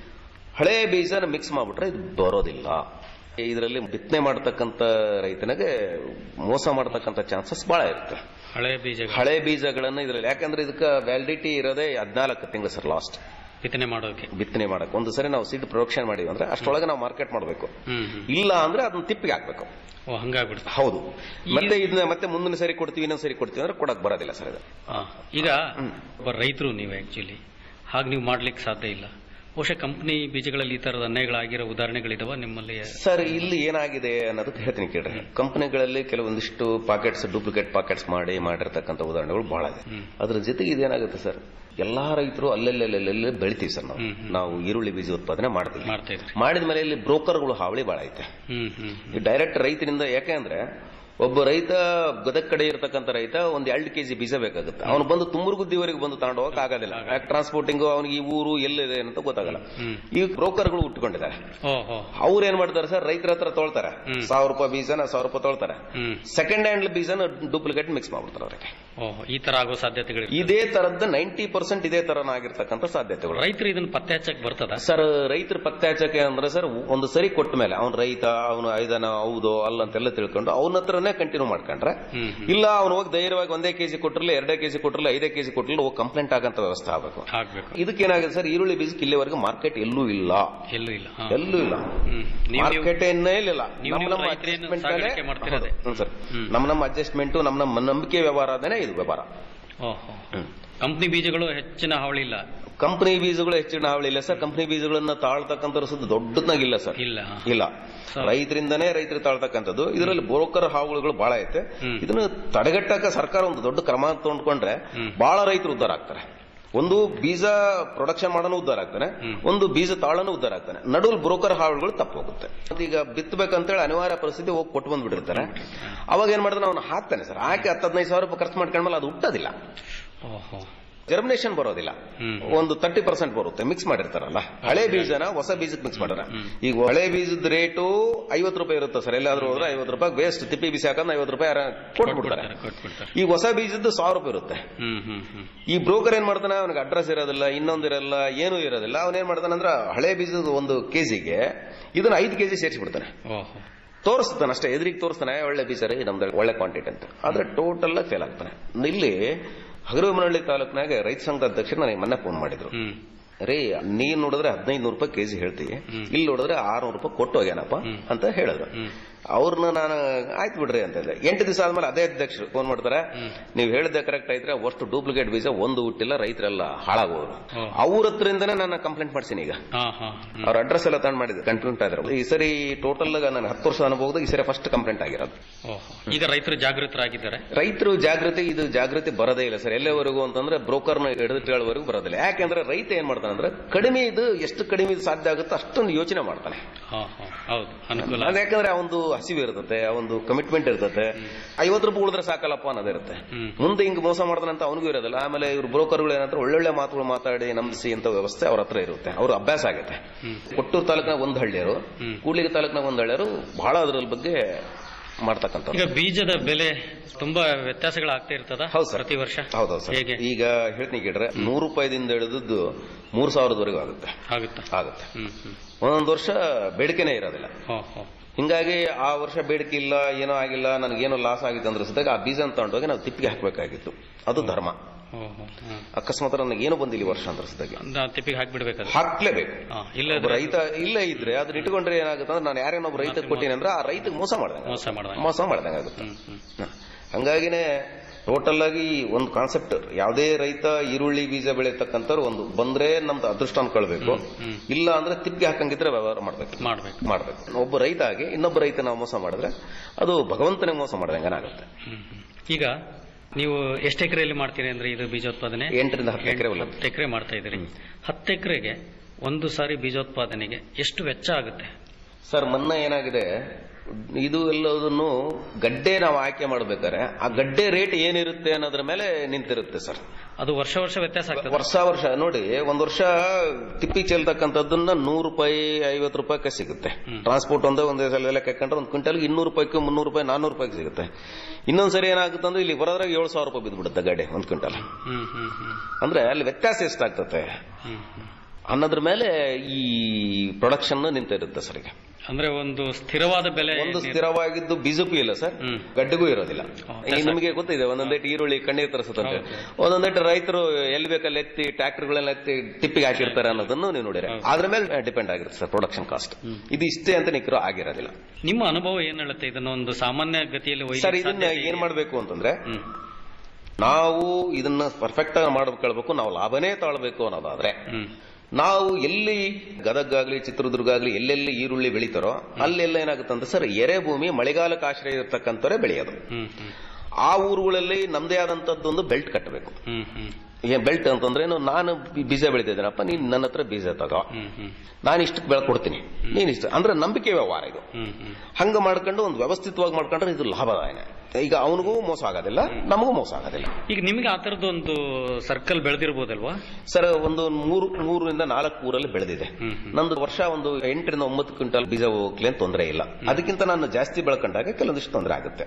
ಹಳೆ ಬೀಜನ ಮಿಕ್ಸ್ ಮಾಡ್ಬಿಟ್ರೆ ಇದು ಬರೋದಿಲ್ಲ ಇದರಲ್ಲಿ ಬಿತ್ತನೆ ಮಾಡತಕ್ಕಂತ ರೈತನಿಗೆ ಮೋಸ ಮಾಡತಕ್ಕಂತ ಚಾನ್ಸಸ್ ಬಹಳ ಇರುತ್ತೆ ಹಳೆ ಬೀಜ ಹಳೆ ಬೀಜಗಳನ್ನ ಇದರಲ್ಲಿ ಯಾಕಂದ್ರೆ ಇದಕ್ಕೆ ವ್ಯಾಲಿಡಿಟಿ ಇರೋದೇ ಹದಿನಾಲ್ಕು ತಿಂಗಳು ಸರ್ ಲಾಸ್ಟ್ ಬಿತ್ತನೆ ಮಾಡೋಕೆ ಬಿತ್ತನೆ ಮಾಡಕ್ಕೆ ಒಂದು ಸರಿ ನಾವು ಸೀಡ್ ಪ್ರೊಡಕ್ಷನ್ ಮಾಡಿವಿ ಅಂದ್ರೆ ಅಷ್ಟೊಳಗೆ ನಾವು ಮಾರ್ಕೆಟ್ ಮಾಡಬೇಕು ಹ್ಮ್ ಹ್ಮ್. ಇಲ್ಲ ಅಂದ್ರೆ ಅದನ್ನ ತಿಪ್ಪಿಗೆ ಹಾಕ್ಬೇಕು ಓ ಹಂಗಾಗ್ಬಿಡ್ತು ಹೌದು ಮತ್ತೆ ಇದನ್ನ ಮತ್ತೆ ಮುಂದಿನ ಸರಿ ಕೊಡ್ತೀವಿ ಇನ್ನೊಂದ್ ಸರಿ ಕೊಡ್ತೀವಿ ಅಂದ್ರೆ ಕೊಡಕ್ ಬರೋದಿಲ್ಲ ಸರ್ ಇದು ಆ, ಈಗ ಒಬ್ಬ ರೈತರು ನೀವು ಆಕ್ಚುಲಿ ಹಾಗೆ ನೀವು ಮಾಡ್ಲಿಕ್ಕೆ ಸಾಧ್ಯ ಇಲ್ಲ ಬಹುಶಃ ಕಂಪನಿ ಬೀಜಗಳಲ್ಲಿ ಈ ತರದ ಅನ್ಯಾಯಗಳಾಗಿರೋ ಉದಾಹರಣೆಗಳಿದಾವ ನಿಮ್ಮಲ್ಲಿ ಸರ್ ಇಲ್ಲಿ ಏನಾಗಿದೆ ಅನ್ನೋದಕ್ಕೆ ಹೇಳ್ತೀನಿ ಕೇಳ್ರಿ ಕಂಪನಿಗಳಲ್ಲಿ ಕೆಲವೊಂದಿಷ್ಟು ಪಾಕೆಟ್ಸ್ ಡೂಪ್ಲಿಕೇಟ್ ಪಾಕೆಟ್ಸ್ ಮಾಡಿ ಮಾಡಿರ್ತಕ್ಕಂಥ ಉದಾಹರಣೆಗಳು ಬಹಳ ಇದೆ ಅದ್ರ ಜೊತೆಗೆ ಇದೇನಾಗುತ್ತೆ ಸರ್ ಎಲ್ಲಾ ರೈತರು ಅಲ್ಲೆಲ್ಲೆಲ್ಲೆಲ್ಲೆ ಬೆಳಿತೀವಿ ಸರ್ ನಾವು ನಾವು ಈರುಳ್ಳಿ ಬೀಜ ಉತ್ಪಾದನೆ ಮಾಡ್ತೀವಿ ಮಾಡ್ತಾ ಇದ್ರಿ ಮಾಡಿದ ಮೇಲೆ ಇಲ್ಲಿ ಬ್ರೋಕರ್ಗಳು ಹಾವಳಿ ಬಹಳ ಐತೆ ಹ್ಮ್ ಹ್ಮ್ ಈ ಡೈರೆಕ್ಟ್ ರೈತರಿಂದ ಯಾಕೆ ಅಂದ್ರೆ ಒಬ್ಬ ರೈತ ಗದಗ ಕಡೆ ಇರತಕ್ಕಂತ ರೈತ ಒಂದ್ ಎರಡು ಕೆಜಿ ಬೀಜ ಬೇಕಾಗುತ್ತೆ ಅವನು ಬಂದು ತುಮರುಗುದ್ದಿವರೆಗೆ ಬಂದು ತಗೊಂಡು ಹೋಗಕ್ ಆಗೋದಿಲ್ಲ ಯಾಕೆ ಟ್ರಾನ್ಸ್ಪೋರ್ಟಿಂಗ್ ಅವನಿಗೆ ಈ ಊರು ಎಲ್ಲಿದೆ ಅಂತ ಗೊತ್ತಾಗಲ್ಲ ಈ ಬ್ರೋಕರ್ಗಳು ಉಟ್ಕೊಂಡಿದ್ದಾರೆ ಓಹೋ ಅವ್ರು ಏನ್ ಮಾಡ್ತಾರೆ ಸರ್ ರೈತರ ಹತ್ರ ತೊಳ್ತಾರೆ ಸಾವಿರ ರೂಪಾಯಿ ಬೀಜನ ಸಾವಿರ ರೂಪಾಯಿ ತೊಳ್ತಾರೆ ಹ್ಮ್ ಸೆಕೆಂಡ್ ಹ್ಯಾಂಡ್ ಬೀಜನ ಡೂಪ್ಲಿಕೇಟ್ ಮಿಕ್ಸ್ ಮಾಡ್ಬಿಡ್ತಾರೆ ಅವ್ರಿಗೆ ಓಹೋ ಈ ತರ ಆಗೋ ಸಾಧ್ಯತೆಗಳು ಇದೇ ತರದ್ದು ನೈಂಟಿ ಪರ್ಸೆಂಟ್ ಇದೇ ತರನಾಗಿರ್ತಕ್ಕಂಥ ಸಾಧ್ಯತೆಗಳು ರೈತರು ಇದನ್ನ ಪತ್ತೆ ಹಚ್ಚಕ್ ಬರ್ತದ ಸರ್ ರೈತರ ಪತ್ತೆ ಹಚ್ಚಕ್ಕೆ ಅಂದ್ರೆ ಸರ್ ಒಂದು ಸರಿ ಕೊಟ್ಟ ಮೇಲೆ ಅವ್ನ ರೈತ ಅವನು ಐದನ ಹೌದು ಅಲ್ಲ ಅಂತೆಲ್ಲ ತಿಳ್ಕೊಂಡು ಅವನ ಹತ್ರನೇ ಕಂಟಿನ್ಯೂ ಮಾಡ್ಕೊಂಡ್ರೆ ಇಲ್ಲ ಅವ್ನು ಹೋಗಿ ಧೈರ್ಯವಾಗಿ ಒಂದೇ ಕೆಜಿ ಕೊಟ್ಟಿರಲಿ ಎರಡೇ ಕೆಜಿ ಕೊಟ್ಟಿರಲಿ ಐದೇ ಕೆಜಿ ಕೊಟ್ಟಿರಲಿ ಹೋಗಿ ಕಂಪ್ಲೇಂಟ್ ಆಗಂತ ವ್ಯವಸ್ಥೆ ಆಗಬೇಕು ಆಗ್ಬೇಕು ಇದಕ್ಕೇನಾಗಿದೆ ಸರ್ ಈರುಳ್ಳಿ ಬೀಜಕ್ಕೆ ಇಲ್ಲಿವರೆಗೆ ಮಾರ್ಕೆಟ್ ಎಲ್ಲೂ ಇಲ್ಲ ಎಲ್ಲೂ ಇಲ್ಲ ಹಾ. ಎಲ್ಲೂ ಇಲ್ಲ ಹ್ಮ್. ನೀವು- ಮಾರ್ಕೆಟ್ ಇನ್ನೇ ಇಲ್ಲ ನೀವು- ನಮ್ಮ ನೀವು ನಮ್ಮ ರೈತರೇನು adjustment ಸಾಗಾಣಿಕೆ ಅಲ್ಲೇ- ಮಾಡ್ತಿರೋದೆ? ಹೌದು, ಹ್ಮ್ ಸರ್ ನಮ್ಮ ನಮ್ಮ ಅಡ್ಜಸ್ಟ್ಮೆಂಟ್ ನಮ್ಮ ನಮ್ಮ ನಂಬಿಕೆ ವ್ಯವಹಾರ ಅದೇನೆ ಇದು ವ್ಯವಹಾರ ಓಹೋ ಕಂಪನಿ ಬೀಜಗಳು ಹೆಚ್ಚಿನ ಹಾವಳಿ ಇಲ್ಲ ಕಂಪನಿ ಬೀಜಗಳು ಹೆಚ್ಚಿನ ಹಾವಳಿ ಇಲ್ಲ ಸರ್ ಕಂಪನಿ ಬೀಜಗಳನ್ನ ತಾಳ್ತಕ್ಕಂಥ ಸುದ್ದಿ ದೊಡ್ಡದಾಗಿಲ್ಲ ಸರ್ ಇಲ್ಲ ಇಲ್ಲ ರೈತರಿಂದನೇ ರೈತರು ತಾಳ್ತಕ್ಕಂಥದ್ದು ಇದರಲ್ಲಿ ಬ್ರೋಕರ್ ಹಾವುಗಳು ಬಹಳ ಐತೆ ಇದನ್ನ ತಡೆಗಟ್ಟಕ್ಕೆ ಸರ್ಕಾರ ಒಂದು ದೊಡ್ಡ ಕ್ರಮ ತಗೊಂಡ್ಕೊಂಡ್ರೆ ಬಹಳ ರೈತರು ಉದ್ಧಾರ ಆಗ್ತಾರೆ ಒಂದು ಬೀಜ ಪ್ರೊಡಕ್ಷನ್ ಮಾಡೋನು ಉದ್ಧಾರ ಆಗ್ತಾನೆ ಒಂದು ಬೀಜ ತಾಳನು ಉದ್ಧಾರ ಆಗ್ತಾನೆ ನಡುವಲ್ಲಿ ಬ್ರೋಕರ್ ಹಾವುಗಳು ತಪ್ಪು ಹೋಗುತ್ತೆ ಮತ್ತೆ ಈಗ ಬಿತ್ತಬೇಕಂತೇಳಿ ಅನಿವಾರ್ಯ ಪರಿಸ್ಥಿತಿ ಹೋಗಿ ಕೊಟ್ಟು ಬಂದ್ಬಿಟ್ಟಿರ್ತಾರೆ ಅವಾಗ ಏನ್ ಮಾಡ್ತಾನೆ ಅವನು ಹಾಕ್ತಾನೆ ಸರ್ ಹಾಕಿ ಹತ್ತು ಹದಿನೈದು ಸಾವಿರ ರೂಪಾಯಿ ಖರ್ಚು ಮಾಡ್ಕೊಂಡ್ಮೇಲೆ ಅದು ಹುಟ್ಟೋದಿಲ್ಲ ಓಹೋ ಜರ್ಮಿನೇಷನ್ ಬರೋದಿಲ್ಲ ಒಂದು ತರ್ಟಿ ಪರ್ಸೆಂಟ್ ಬರುತ್ತೆ ಮಿಕ್ಸ್ ಮಾಡಿರ್ತಾರಲ್ಲ ಹಳೆ ಬೀಜನ ಹೊಸ ಬೀಜಕ್ಕೆ ಮಿಕ್ಸ್ ಮಾಡ್ಯಾರ ಈಗ ಹಳೆ ಬೀಜದ ರೇಟು ಐವತ್ತು ರೂಪಾಯಿ ಇರುತ್ತೆ ಸರ್ ಎಲ್ಲಾದ್ರೂ ಹೋದ್ರೆ ಐವತ್ತು ರೂಪಾಯಿ ವೇಸ್ಟ್ ತಿಪ್ಪಿ ಬಿಸಿ ಹಾಕಂದ್ರೆ ಐವತ್ತು ರೂಪಾಯಿ ಯಾರ ಕೊಟ್ಬಿಡ್ತಾರೆ ಕೊಟ್ಬಿಡ್ತಾರೆ ಈಗ ಹೊಸ ಬೀಜದ್ದು ಸಾವಿರ ರೂಪಾಯಿ ಇರುತ್ತೆ ಹ್ಮ್ ಹ್ಮ್ ಹ್ಮ್ ಈ ಬ್ರೋಕರ್ ಏನ್ ಮಾಡ್ತಾನೆ ಅವನಿಗೆ ಅಡ್ರೆಸ್ ಇರೋದಿಲ್ಲ ಇನ್ನೊಂದು ಇರಲ್ಲ ಏನೂ ಇರೋದಿಲ್ಲ ಅವನ್ ಏನ್ ಮಾಡ್ತಾನೆ ಅಂದ್ರೆ ಹಳೆ ಬೀಜದ ಒಂದು ಕೆಜಿಗೆ ಇದನ್ನ ಐದು ಕೆಜಿ ಸೇರಿಸ್ಬಿಡ್ತಾನೆ ಓಹೋ ತೋರಿಸ್ತಾನೆ ಅಷ್ಟೇ ಎದುರಿಗೆ ತೋರಿಸ್ತಾನೆ ಒಳ್ಳೆ ಬೀಜ ರೀ ನಮ್ದು ಒಳ್ಳೆ ಕ್ವಾಂಟಿಟಿ ಅಂತ ಆದ್ರೆ ಟೋಟಲ್ ಫೇಲ್ ಆಗ್ತಾನೆ ಇಲ್ಲಿ ಹಗರಮನಹಳ್ಳಿ ತಾಲೂಕಿನಾಗ ರೈತ ಸಂಘದ ಅಧ್ಯಕ್ಷರು ನನಗೆ ಮೊನ್ನೆ ಫೋನ್ ಮಾಡಿದ್ರು ರೀ ನೀನ್ ನೋಡಿದ್ರೆ ಹದಿನೈದು ನೂರು ರೂಪಾಯಿ ಕೆಜಿ ಹೇಳ್ತೀವಿ ಇಲ್ಲಿ ನೋಡಿದ್ರೆ ಆರ್ನೂರು ರೂಪಾಯಿ ಕೊಟ್ಟು ಹೋಗ್ಯಾನಪ್ಪ ಅಂತ ಹೇಳಿದ್ರು ಅವ್ರನ್ನ ನಾನು ಆಯ್ತು ಬಿಡ್ರಿ ಅಂತ ಹೇಳಿದೆ ಎಂಟು ದಿವಸ ಆದ್ಮೇಲೆ ಅದೇ ಅಧ್ಯಕ್ಷರು ಫೋನ್ ಮಾಡ್ತಾರೆ ನೀವು ಹೇಳಿದ್ದೆ ಕರೆಕ್ಟ್ ಐತ್ರೆ ಅಷ್ಟು ಡೂಪ್ಲಿಕೇಟ್ ಬೀಜ ಒಂದು ಹುಟ್ಟಿಲ್ಲ ರೈತರೆಲ್ಲ ಹಾಳಾಗೋರು ಅವ್ರ ಹತ್ರದಿಂದನೇ ನಾನು ಕಂಪ್ಲೇಂಟ್ ಮಾಡ್ತೀನಿ ಈಗ ಹಾ ಹಾ ಅವ್ರ ಅಡ್ರೆಸ್ ಎಲ್ಲ ತಂದು ಮಾಡಿದ್ರು ಕಂಪ್ಲೇಂಟ್ ಆಗಿರೋ ಈ ಸರಿ ಟೋಟಲ್ ನಾನು ಹತ್ತು ವರ್ಷ ಅನುಭವದಾಗ ಈ ಸರಿ ಫಸ್ಟ್ ಕಂಪ್ಲೇಂಟ್ ಆಗಿರೋದು ಓಹೋ ಈಗ ರೈತರು ಜಾಗೃತರಾಗಿದ್ದಾರೆ ರೈತರು ಜಾಗೃತಿ ಇದು ಜಾಗೃತಿ ಬರೋದೇ ಇಲ್ಲ ಸರ್ ಎಲ್ಲವರೆಗೂ ಅಂತಂದ್ರೆ ಬ್ರೋಕರ್ನ ಹಿಡಿದಿಟ್ಟುವರೆಗೂ ಬರೋದಿಲ್ಲ ಯಾಕೆಂದ್ರೆ ರೈತ ಏನ್ ಮಾಡ್ತಾನೆ ಅಂದ್ರೆ ಕಡಿಮೆ ಇದು ಎಷ್ಟು ಕಡಿಮೆ ಇದು ಸಾಧ್ಯ ಆಗುತ್ತೋ ಅಷ್ಟೊಂದು ಯೋಚನೆ ಮಾಡ್ತಾನೆ ಹಾ ಹಾ ಹೌದು ಅನುಕೂಲ ಅದು ಯಾಕಂದ್ರೆ ಆ ಒಂದು ಹಸಿವು ಇರ್ತದೆ ಆ ಒಂದು ಕಮಿಟ್ಮೆಂಟ್ ಇರ್ತದೆ ಐವತ್ತು ರೂಪಾಯಿ ಉಳಿದ್ರೆ ಸಾಕಲ್ಲಪ್ಪ ಅನ್ನೋದಿರುತ್ತೆ ಮುಂದೆ ಹಿಂಗ್ ಮೋಸ ಮಾಡ್ತಾನೆ ಅಂತ ಅವನಿಗೂ ಇರೋದಿಲ್ಲ ಆಮೇಲೆ ಇವ್ರು ಬ್ರೋಕರ್ಗಳು ಏನಂದ್ರೆ ಒಳ್ಳೊಳ್ಳೆ ಮಾತುಗಳು ಮಾತಾಡಿ ನಂಬಿಸಿ ಅಂತ ವ್ಯವಸ್ಥೆ ಅವ್ರ ಹತ್ರ ಇರುತ್ತೆ ಅವ್ರ ಅಭ್ಯಾಸ ಆಗುತ್ತೆ ಕೊಟ್ಟೂರು ತಾಲೂಕಿನಾಗ ಒಂದು ಹಳ್ಳಿಯರು ಕೂಡ್ಲಿಗಿ ತಾಲೂಕಿನಾಗ ಒಂದು ಹಳ್ಳಿಯರು ಬಹಳ ಅದ್ರ ಬಗ್ಗೆ ಮಾಡ್ತಕ್ಕಂಥ ಈಗ ಬೀಜದ ಬೆಲೆ ತುಂಬಾ ವ್ಯತ್ಯಾಸಗಳಾಗ್ತಾ ಇರ್ತದ ಪ್ರತಿ ವರ್ಷ ಹೌದೌದು ಸರ್ ಹೇಗೆ ಈಗ ಹೇಳ್ತೀನಿ ಕೇಳ್ರೆ ನೂರು ರೂಪಾಯಿದಿಂದ ಹಿಡಿದದ್ದು ಮೂರ್ ಸಾವಿರದವರೆಗೂ ಆಗುತ್ತೆ ಆಗುತ್ತಾ ಆಗುತ್ತೆ ಹ್ಮ್ ಹ್ಮ್ ಒಂದೊಂದು ವರ್ಷ ಬೇಡಿಕೆನೇ ಇರೋದಿಲ್ಲ ಹೋ ಹೋ ಹಿಂಗಾಗಿ ಆ ವರ್ಷ ಬೇಡಿಕೆ ಇಲ್ಲ ಏನೋ ಆಗಿಲ್ಲ ನನಗೇನೋ ಲಾಸ್ ಆಗಿದೆ ಅಂದ್ರೆ ಸದಾಗ ಆ ಬೀಜ ತಗೊಂಡೋಗಿ ನಾವು ತಿಪ್ಪಿಗೆ ಹಾಕಬೇಕಾಗಿತ್ತು ಅದು ಧರ್ಮ ಓಹೋ ಹ್ಮ್. ಅಕಸ್ಮಾತ್ ನನಗೆ ಏನು ಬಂದಿಲ್ಲ ಈ ವರ್ಷ ಅಂತ ಅನ್ಸ್ದಾಗೆ ನಾ ತಿಪ್ಪಿಗೆ ಹಾಕ್ಬಿಡ್ಬೇಕಾದ್ರೆ ಹಾಕ್ಲೇಬೇಕು ಹಾ, ಇಲ್ಲ ಒಬ್ಬ ರೈತ ಇಲ್ಲೇ ಇದ್ರೆ ಅದನ್ನ ಇಟ್ಕೊಂಡ್ರೆ ಏನಾಗುತ್ತೆ ಅಂದ್ರೆ ನಾನು ಯಾರೇನೊಬ್ಬ ರೈತ ಕೊಟ್ಟಿನಿ ಅಂದ್ರೆ ಆ ರೈತಗೆ ಮೋಸ ಮಾಡ್ದಂಗೆ ಮೋಸ ಮಾಡ್ದಂಗೆ. ಮೋಸ ಮಾಡ್ದಂಗೆ ಆಗುತ್ತೆ ಹ. ಹಂಗಾಗಿನೇ ಟೋಟಲ್ ಆಗಿ ಒಂದು ಕಾನ್ಸೆಪ್ಟ್ ಯಾವುದೇ ರೈತ ಈರುಳ್ಳಿ ಬೀಜ ಬೆಳೀತಕ್ಕಂಥವ್ರು ಒಂದು ಬಂದ್ರೆ ನಮ್ದು ಅದೃಷ್ಟ ಅನ್ಕೊಳ್ಬೇಕು ಇಲ್ಲ ಅಂದ್ರೆ ತಿಪ್ಪಿಗೆ ಹಾಕಂಗಿದ್ರೆ ವ್ಯವಹಾರ ಮಾಡ್ಬೇಕು ಮಾಡ್ಬೇಕು ಮಾಡ್ಬೇಕು ಒಬ್ಬ ರೈತ ಆಗಿ ಇನ್ನೊಬ್ಬ ರೈತ ನಾವು ಮೋಸ ಮಾಡಿದ್ರೆ ಅದು ಭಗವಂತನೇ ಮೋಸ ಮಾಡ್ದಂಗೆ ಆಗುತ್ತೆ ಈಗ ನೀವು ಎಷ್ಟು ಎಕರೆಯಲ್ಲಿ ಮಾಡ್ತೀರಿ ಅಂದ್ರೆ ಇದು ಬೀಜೋತ್ಪಾದನೆ ಎಂಟರಿಂದ ಹತ್ತು ಎಕರೆ ಹೊಲ. ಹತ್ತು ಎಕರೆ ಮಾಡ್ತಾ ಇದ್ದೀರಿ ಹತ್ತು ಎಕರೆಗೆ ಒಂದು ಸಾರಿ ಬೀಜೋತ್ಪಾದನೆಗೆ ಎಷ್ಟು ವೆಚ್ಚ ಆಗುತ್ತೆ ಸರ್ ಮೊನ್ನೆ ಏನಾಗಿದೆ ಇದು ಎಲ್ಲದನ್ನು ಗಡ್ಡೆ ನಾವು ಆಯ್ಕೆ ಮಾಡ್ಬೇಕಾದ್ರೆ ಆ ಗಡ್ಡೆ ರೇಟ್ ಏನಿರುತ್ತೆ ಅನ್ನೋದ್ರ ಮೇಲೆ ನಿಂತಿರುತ್ತೆ ಸರ್ ಅದು ವರ್ಷ ವರ್ಷ ವ್ಯತ್ಯಾಸ ಆಗ್ತದೆ ವರ್ಷ ವರ್ಷ ನೋಡಿ ಒಂದ್ ವರ್ಷ ತಿಪ್ಪಿ ಚೆಲ್ತಕ್ಕಂಥದ್ದನ್ನ ನೂರು ರೂಪಾಯಿ ಐವತ್ತು ರೂಪಾಯಿಗೆ ಸಿಗುತ್ತೆ ಟ್ರಾನ್ಸ್ಪೋರ್ಟ್ ಒಂದೇ ಒಂದೇ ಸಲ ಲೆಕ್ಕ ಹಾಕೊಂಡ್ರೆ ಒಂದು ಕ್ವಿಂಟಲ್ ಇನ್ನೂರು ರೂಪಾಯಿಗೆ ಮುನ್ನೂರು ರೂಪಾಯಿ ನಾನ್ನೂರು ರೂಪಾಯಿಗೆ ಸಿಗುತ್ತೆ ಇನ್ನೊಂದ್ಸರಿ ಏನಾಗುತ್ತೆ ಅಂದ್ರೆ ಇಲ್ಲಿ ಬರೋದ್ರಾಗ ಏಳು ಸಾವಿರ ರೂಪಾಯಿ ಬಿದ್ದುಬಿಡುತ್ತೆ ಗಾಡಿ ಒಂದು ಕ್ವಿಂಟಲ್ ಹ್ಮ್ ಹ್ಮ್ ಹ್ಮ್ ಅಂದ್ರೆ ಅಲ್ಲಿ ವ್ಯತ್ಯಾಸ ಎಷ್ಟಾಗ್ತದೆ ಹ್ಮ್ ಅನ್ನೋದ್ರ ಮೇಲೆ ಈ ಪ್ರೊಡಕ್ಷನ್ ನಿಂತಿರುತ್ತೆ ಸರ್ ಈಗ ಅಂದ್ರೆ ಒಂದು ಸ್ಥಿರವಾದ ಬೆಲೆ ಒಂದು ಸ್ಥಿರವಾಗಿದ್ದು ಬೀಜಕ್ಕೂ ಇಲ್ಲ ಸರ್ ಗಡ್ಡೆಗೂ ಇರೋದಿಲ್ಲ ಈಗ ನಿಮಗೆ ಗೊತ್ತಿದೆ ಒಂದೊಂದೇಟು ಈರುಳ್ಳಿ ಕಣ್ಣೀರ್ ತರಿಸುತ್ತಂತೆ ಒಂದೊಂದೇಟು ರೈತರು ಎಲ್ಲಿ ಬೇಕಲ್ಲಿ ಎತ್ತಿ ಟ್ರ್ಯಾಕ್ಟರ್ಗಳೆಲ್ಲ ಎತ್ತಿ ಟಿಪ್ಪಿಗೆ ಹಾಕಿರ್ತಾರೆ ಅನ್ನೋದನ್ನು ನೀವು ನೋಡಿರಿ ಅದ್ರ ಮೇಲೆ ಡಿಪೆಂಡ್ ಆಗಿರುತ್ತೆ ಸರ್ ಪ್ರೊಡಕ್ಷನ್ ಕಾಸ್ಟ್ ಇದು ಇಷ್ಟೇ ಅಂತ ನಿಖರ ಆಗಿರೋದಿಲ್ಲ ನಿಮ್ಮ ಅನುಭವ ಏನ್ ಹೇಳುತ್ತೆ ಇದನ್ನ ಒಂದು ಸಾಮಾನ್ಯ ಗತಿಯಲ್ಲಿ ಒಯ್ಲಿಕ್ಕೆ ಸರ್ ಇದನ್ನ ಸಾಧ್ಯತೆ ಏನ್ ಮಾಡ್ಬೇಕು ಅಂತಂದ್ರೆ ನಾವು ಇದನ್ನ ಪರ್ಫೆಕ್ಟ್ ಆಗಿ ಮಾಡ್ಬೇಕು ನಾವು ಲಾಭನೇ ತಾಳ್ಬೇಕು ಅನ್ನೋದಾದ್ರೆ ನಾವು ಎಲ್ಲಿ ಗದಗಾಗ್ಲಿ ಚಿತ್ರದುರ್ಗ ಆಗ್ಲಿ ಎಲ್ಲೆಲ್ಲಿ ಈರುಳ್ಳಿ ಬೆಳಿತಾರೋ ಅಲ್ಲೆಲ್ಲ ಏನಾಗುತ್ತೆ ಅಂತ ಸರ್ ಎರೆ ಭೂಮಿ ಮಳೆಗಾಲಕ್ಕೆ ಆಶ್ರಯ ಇರತಕ್ಕಂಥವರೇ ಬೆಳೆಯೋದು ಹ್ಮ್ ಹ್ಮ್ ಆ ಊರುಗಳಲ್ಲಿ ನಮ್ದೇ ಆದಂತದ್ದೊಂದು ಬೆಲ್ಟ್ ಕಟ್ಟಬೇಕು ಹ್ಮ್ ಹ್ಮ್ ಏನ್ ಬೆಲ್ಟ್ ಅಂತಂದ್ರೆ ಏನು ನಾನು ಬಿ- ಬೀಜ ಬೆಳಿತಿದ್ದೀನಪ್ಪ ನೀನ್ ನನ್ನ ಹತ್ರ ಬೀಜ ತಗೋ ಹ್ಮ್ ಹ್ಮ್ ನಾನು ಇಷ್ಟಕ್ಕೆ ಬೆಳೆ ಕೊಡ್ತೀನಿ ನೀನ್ ಇಷ್ಟ ಅಂದ್ರೆ ನಂಬಿಕೆ ವ್ಯವಹಾರ ಇದು ಹ್ಮ್ ಹ್ಮ್ ಹಂಗ ಮಾಡ್ಕೊಂಡು ಒಂದು ವ್ಯವಸ್ಥಿತವಾಗಿ ಮಾಡ್ಕೊಂಡ್ರೆ ಇದು ಲಾಭದಾಯನ ಈಗ ಅವನಿಗೂ ಮೋಸ ಆಗೋದಿಲ್ಲ ನಮಗೂ ಮೋಸ ಆಗೋದಿಲ್ಲ ಈಗ ನಿಮಗೆ ಆ ತರದ್ದು ಒಂದು ಸರ್ಕಲ್ ಬೆಳೆದಿರ್ಬೋದಲ್ವಾ ಸರ್ ಒಂದು ಮೂರು ಮೂರರಿಂದ ನಾಲ್ಕು ಊರಲ್ಲಿ ಬೆಳೆದಿದೆ ನಂದು ವರ್ಷ ಒಂದು ಎಂಟರಿಂದ ಒಂಬತ್ತು ಕ್ವಿಂಟಲ್ ಬೀಜ ಹೋಗ್ಲಿ ಅಂತ ತೊಂದರೆ ಇಲ್ಲ ಅದಕ್ಕಿಂತ ನಾನು ಜಾಸ್ತಿ ಬೆಳ್ಕೊಂಡಾಗ ಕೆಲವೊಂದಿಷ್ಟು ತೊಂದರೆ ಆಗುತ್ತೆ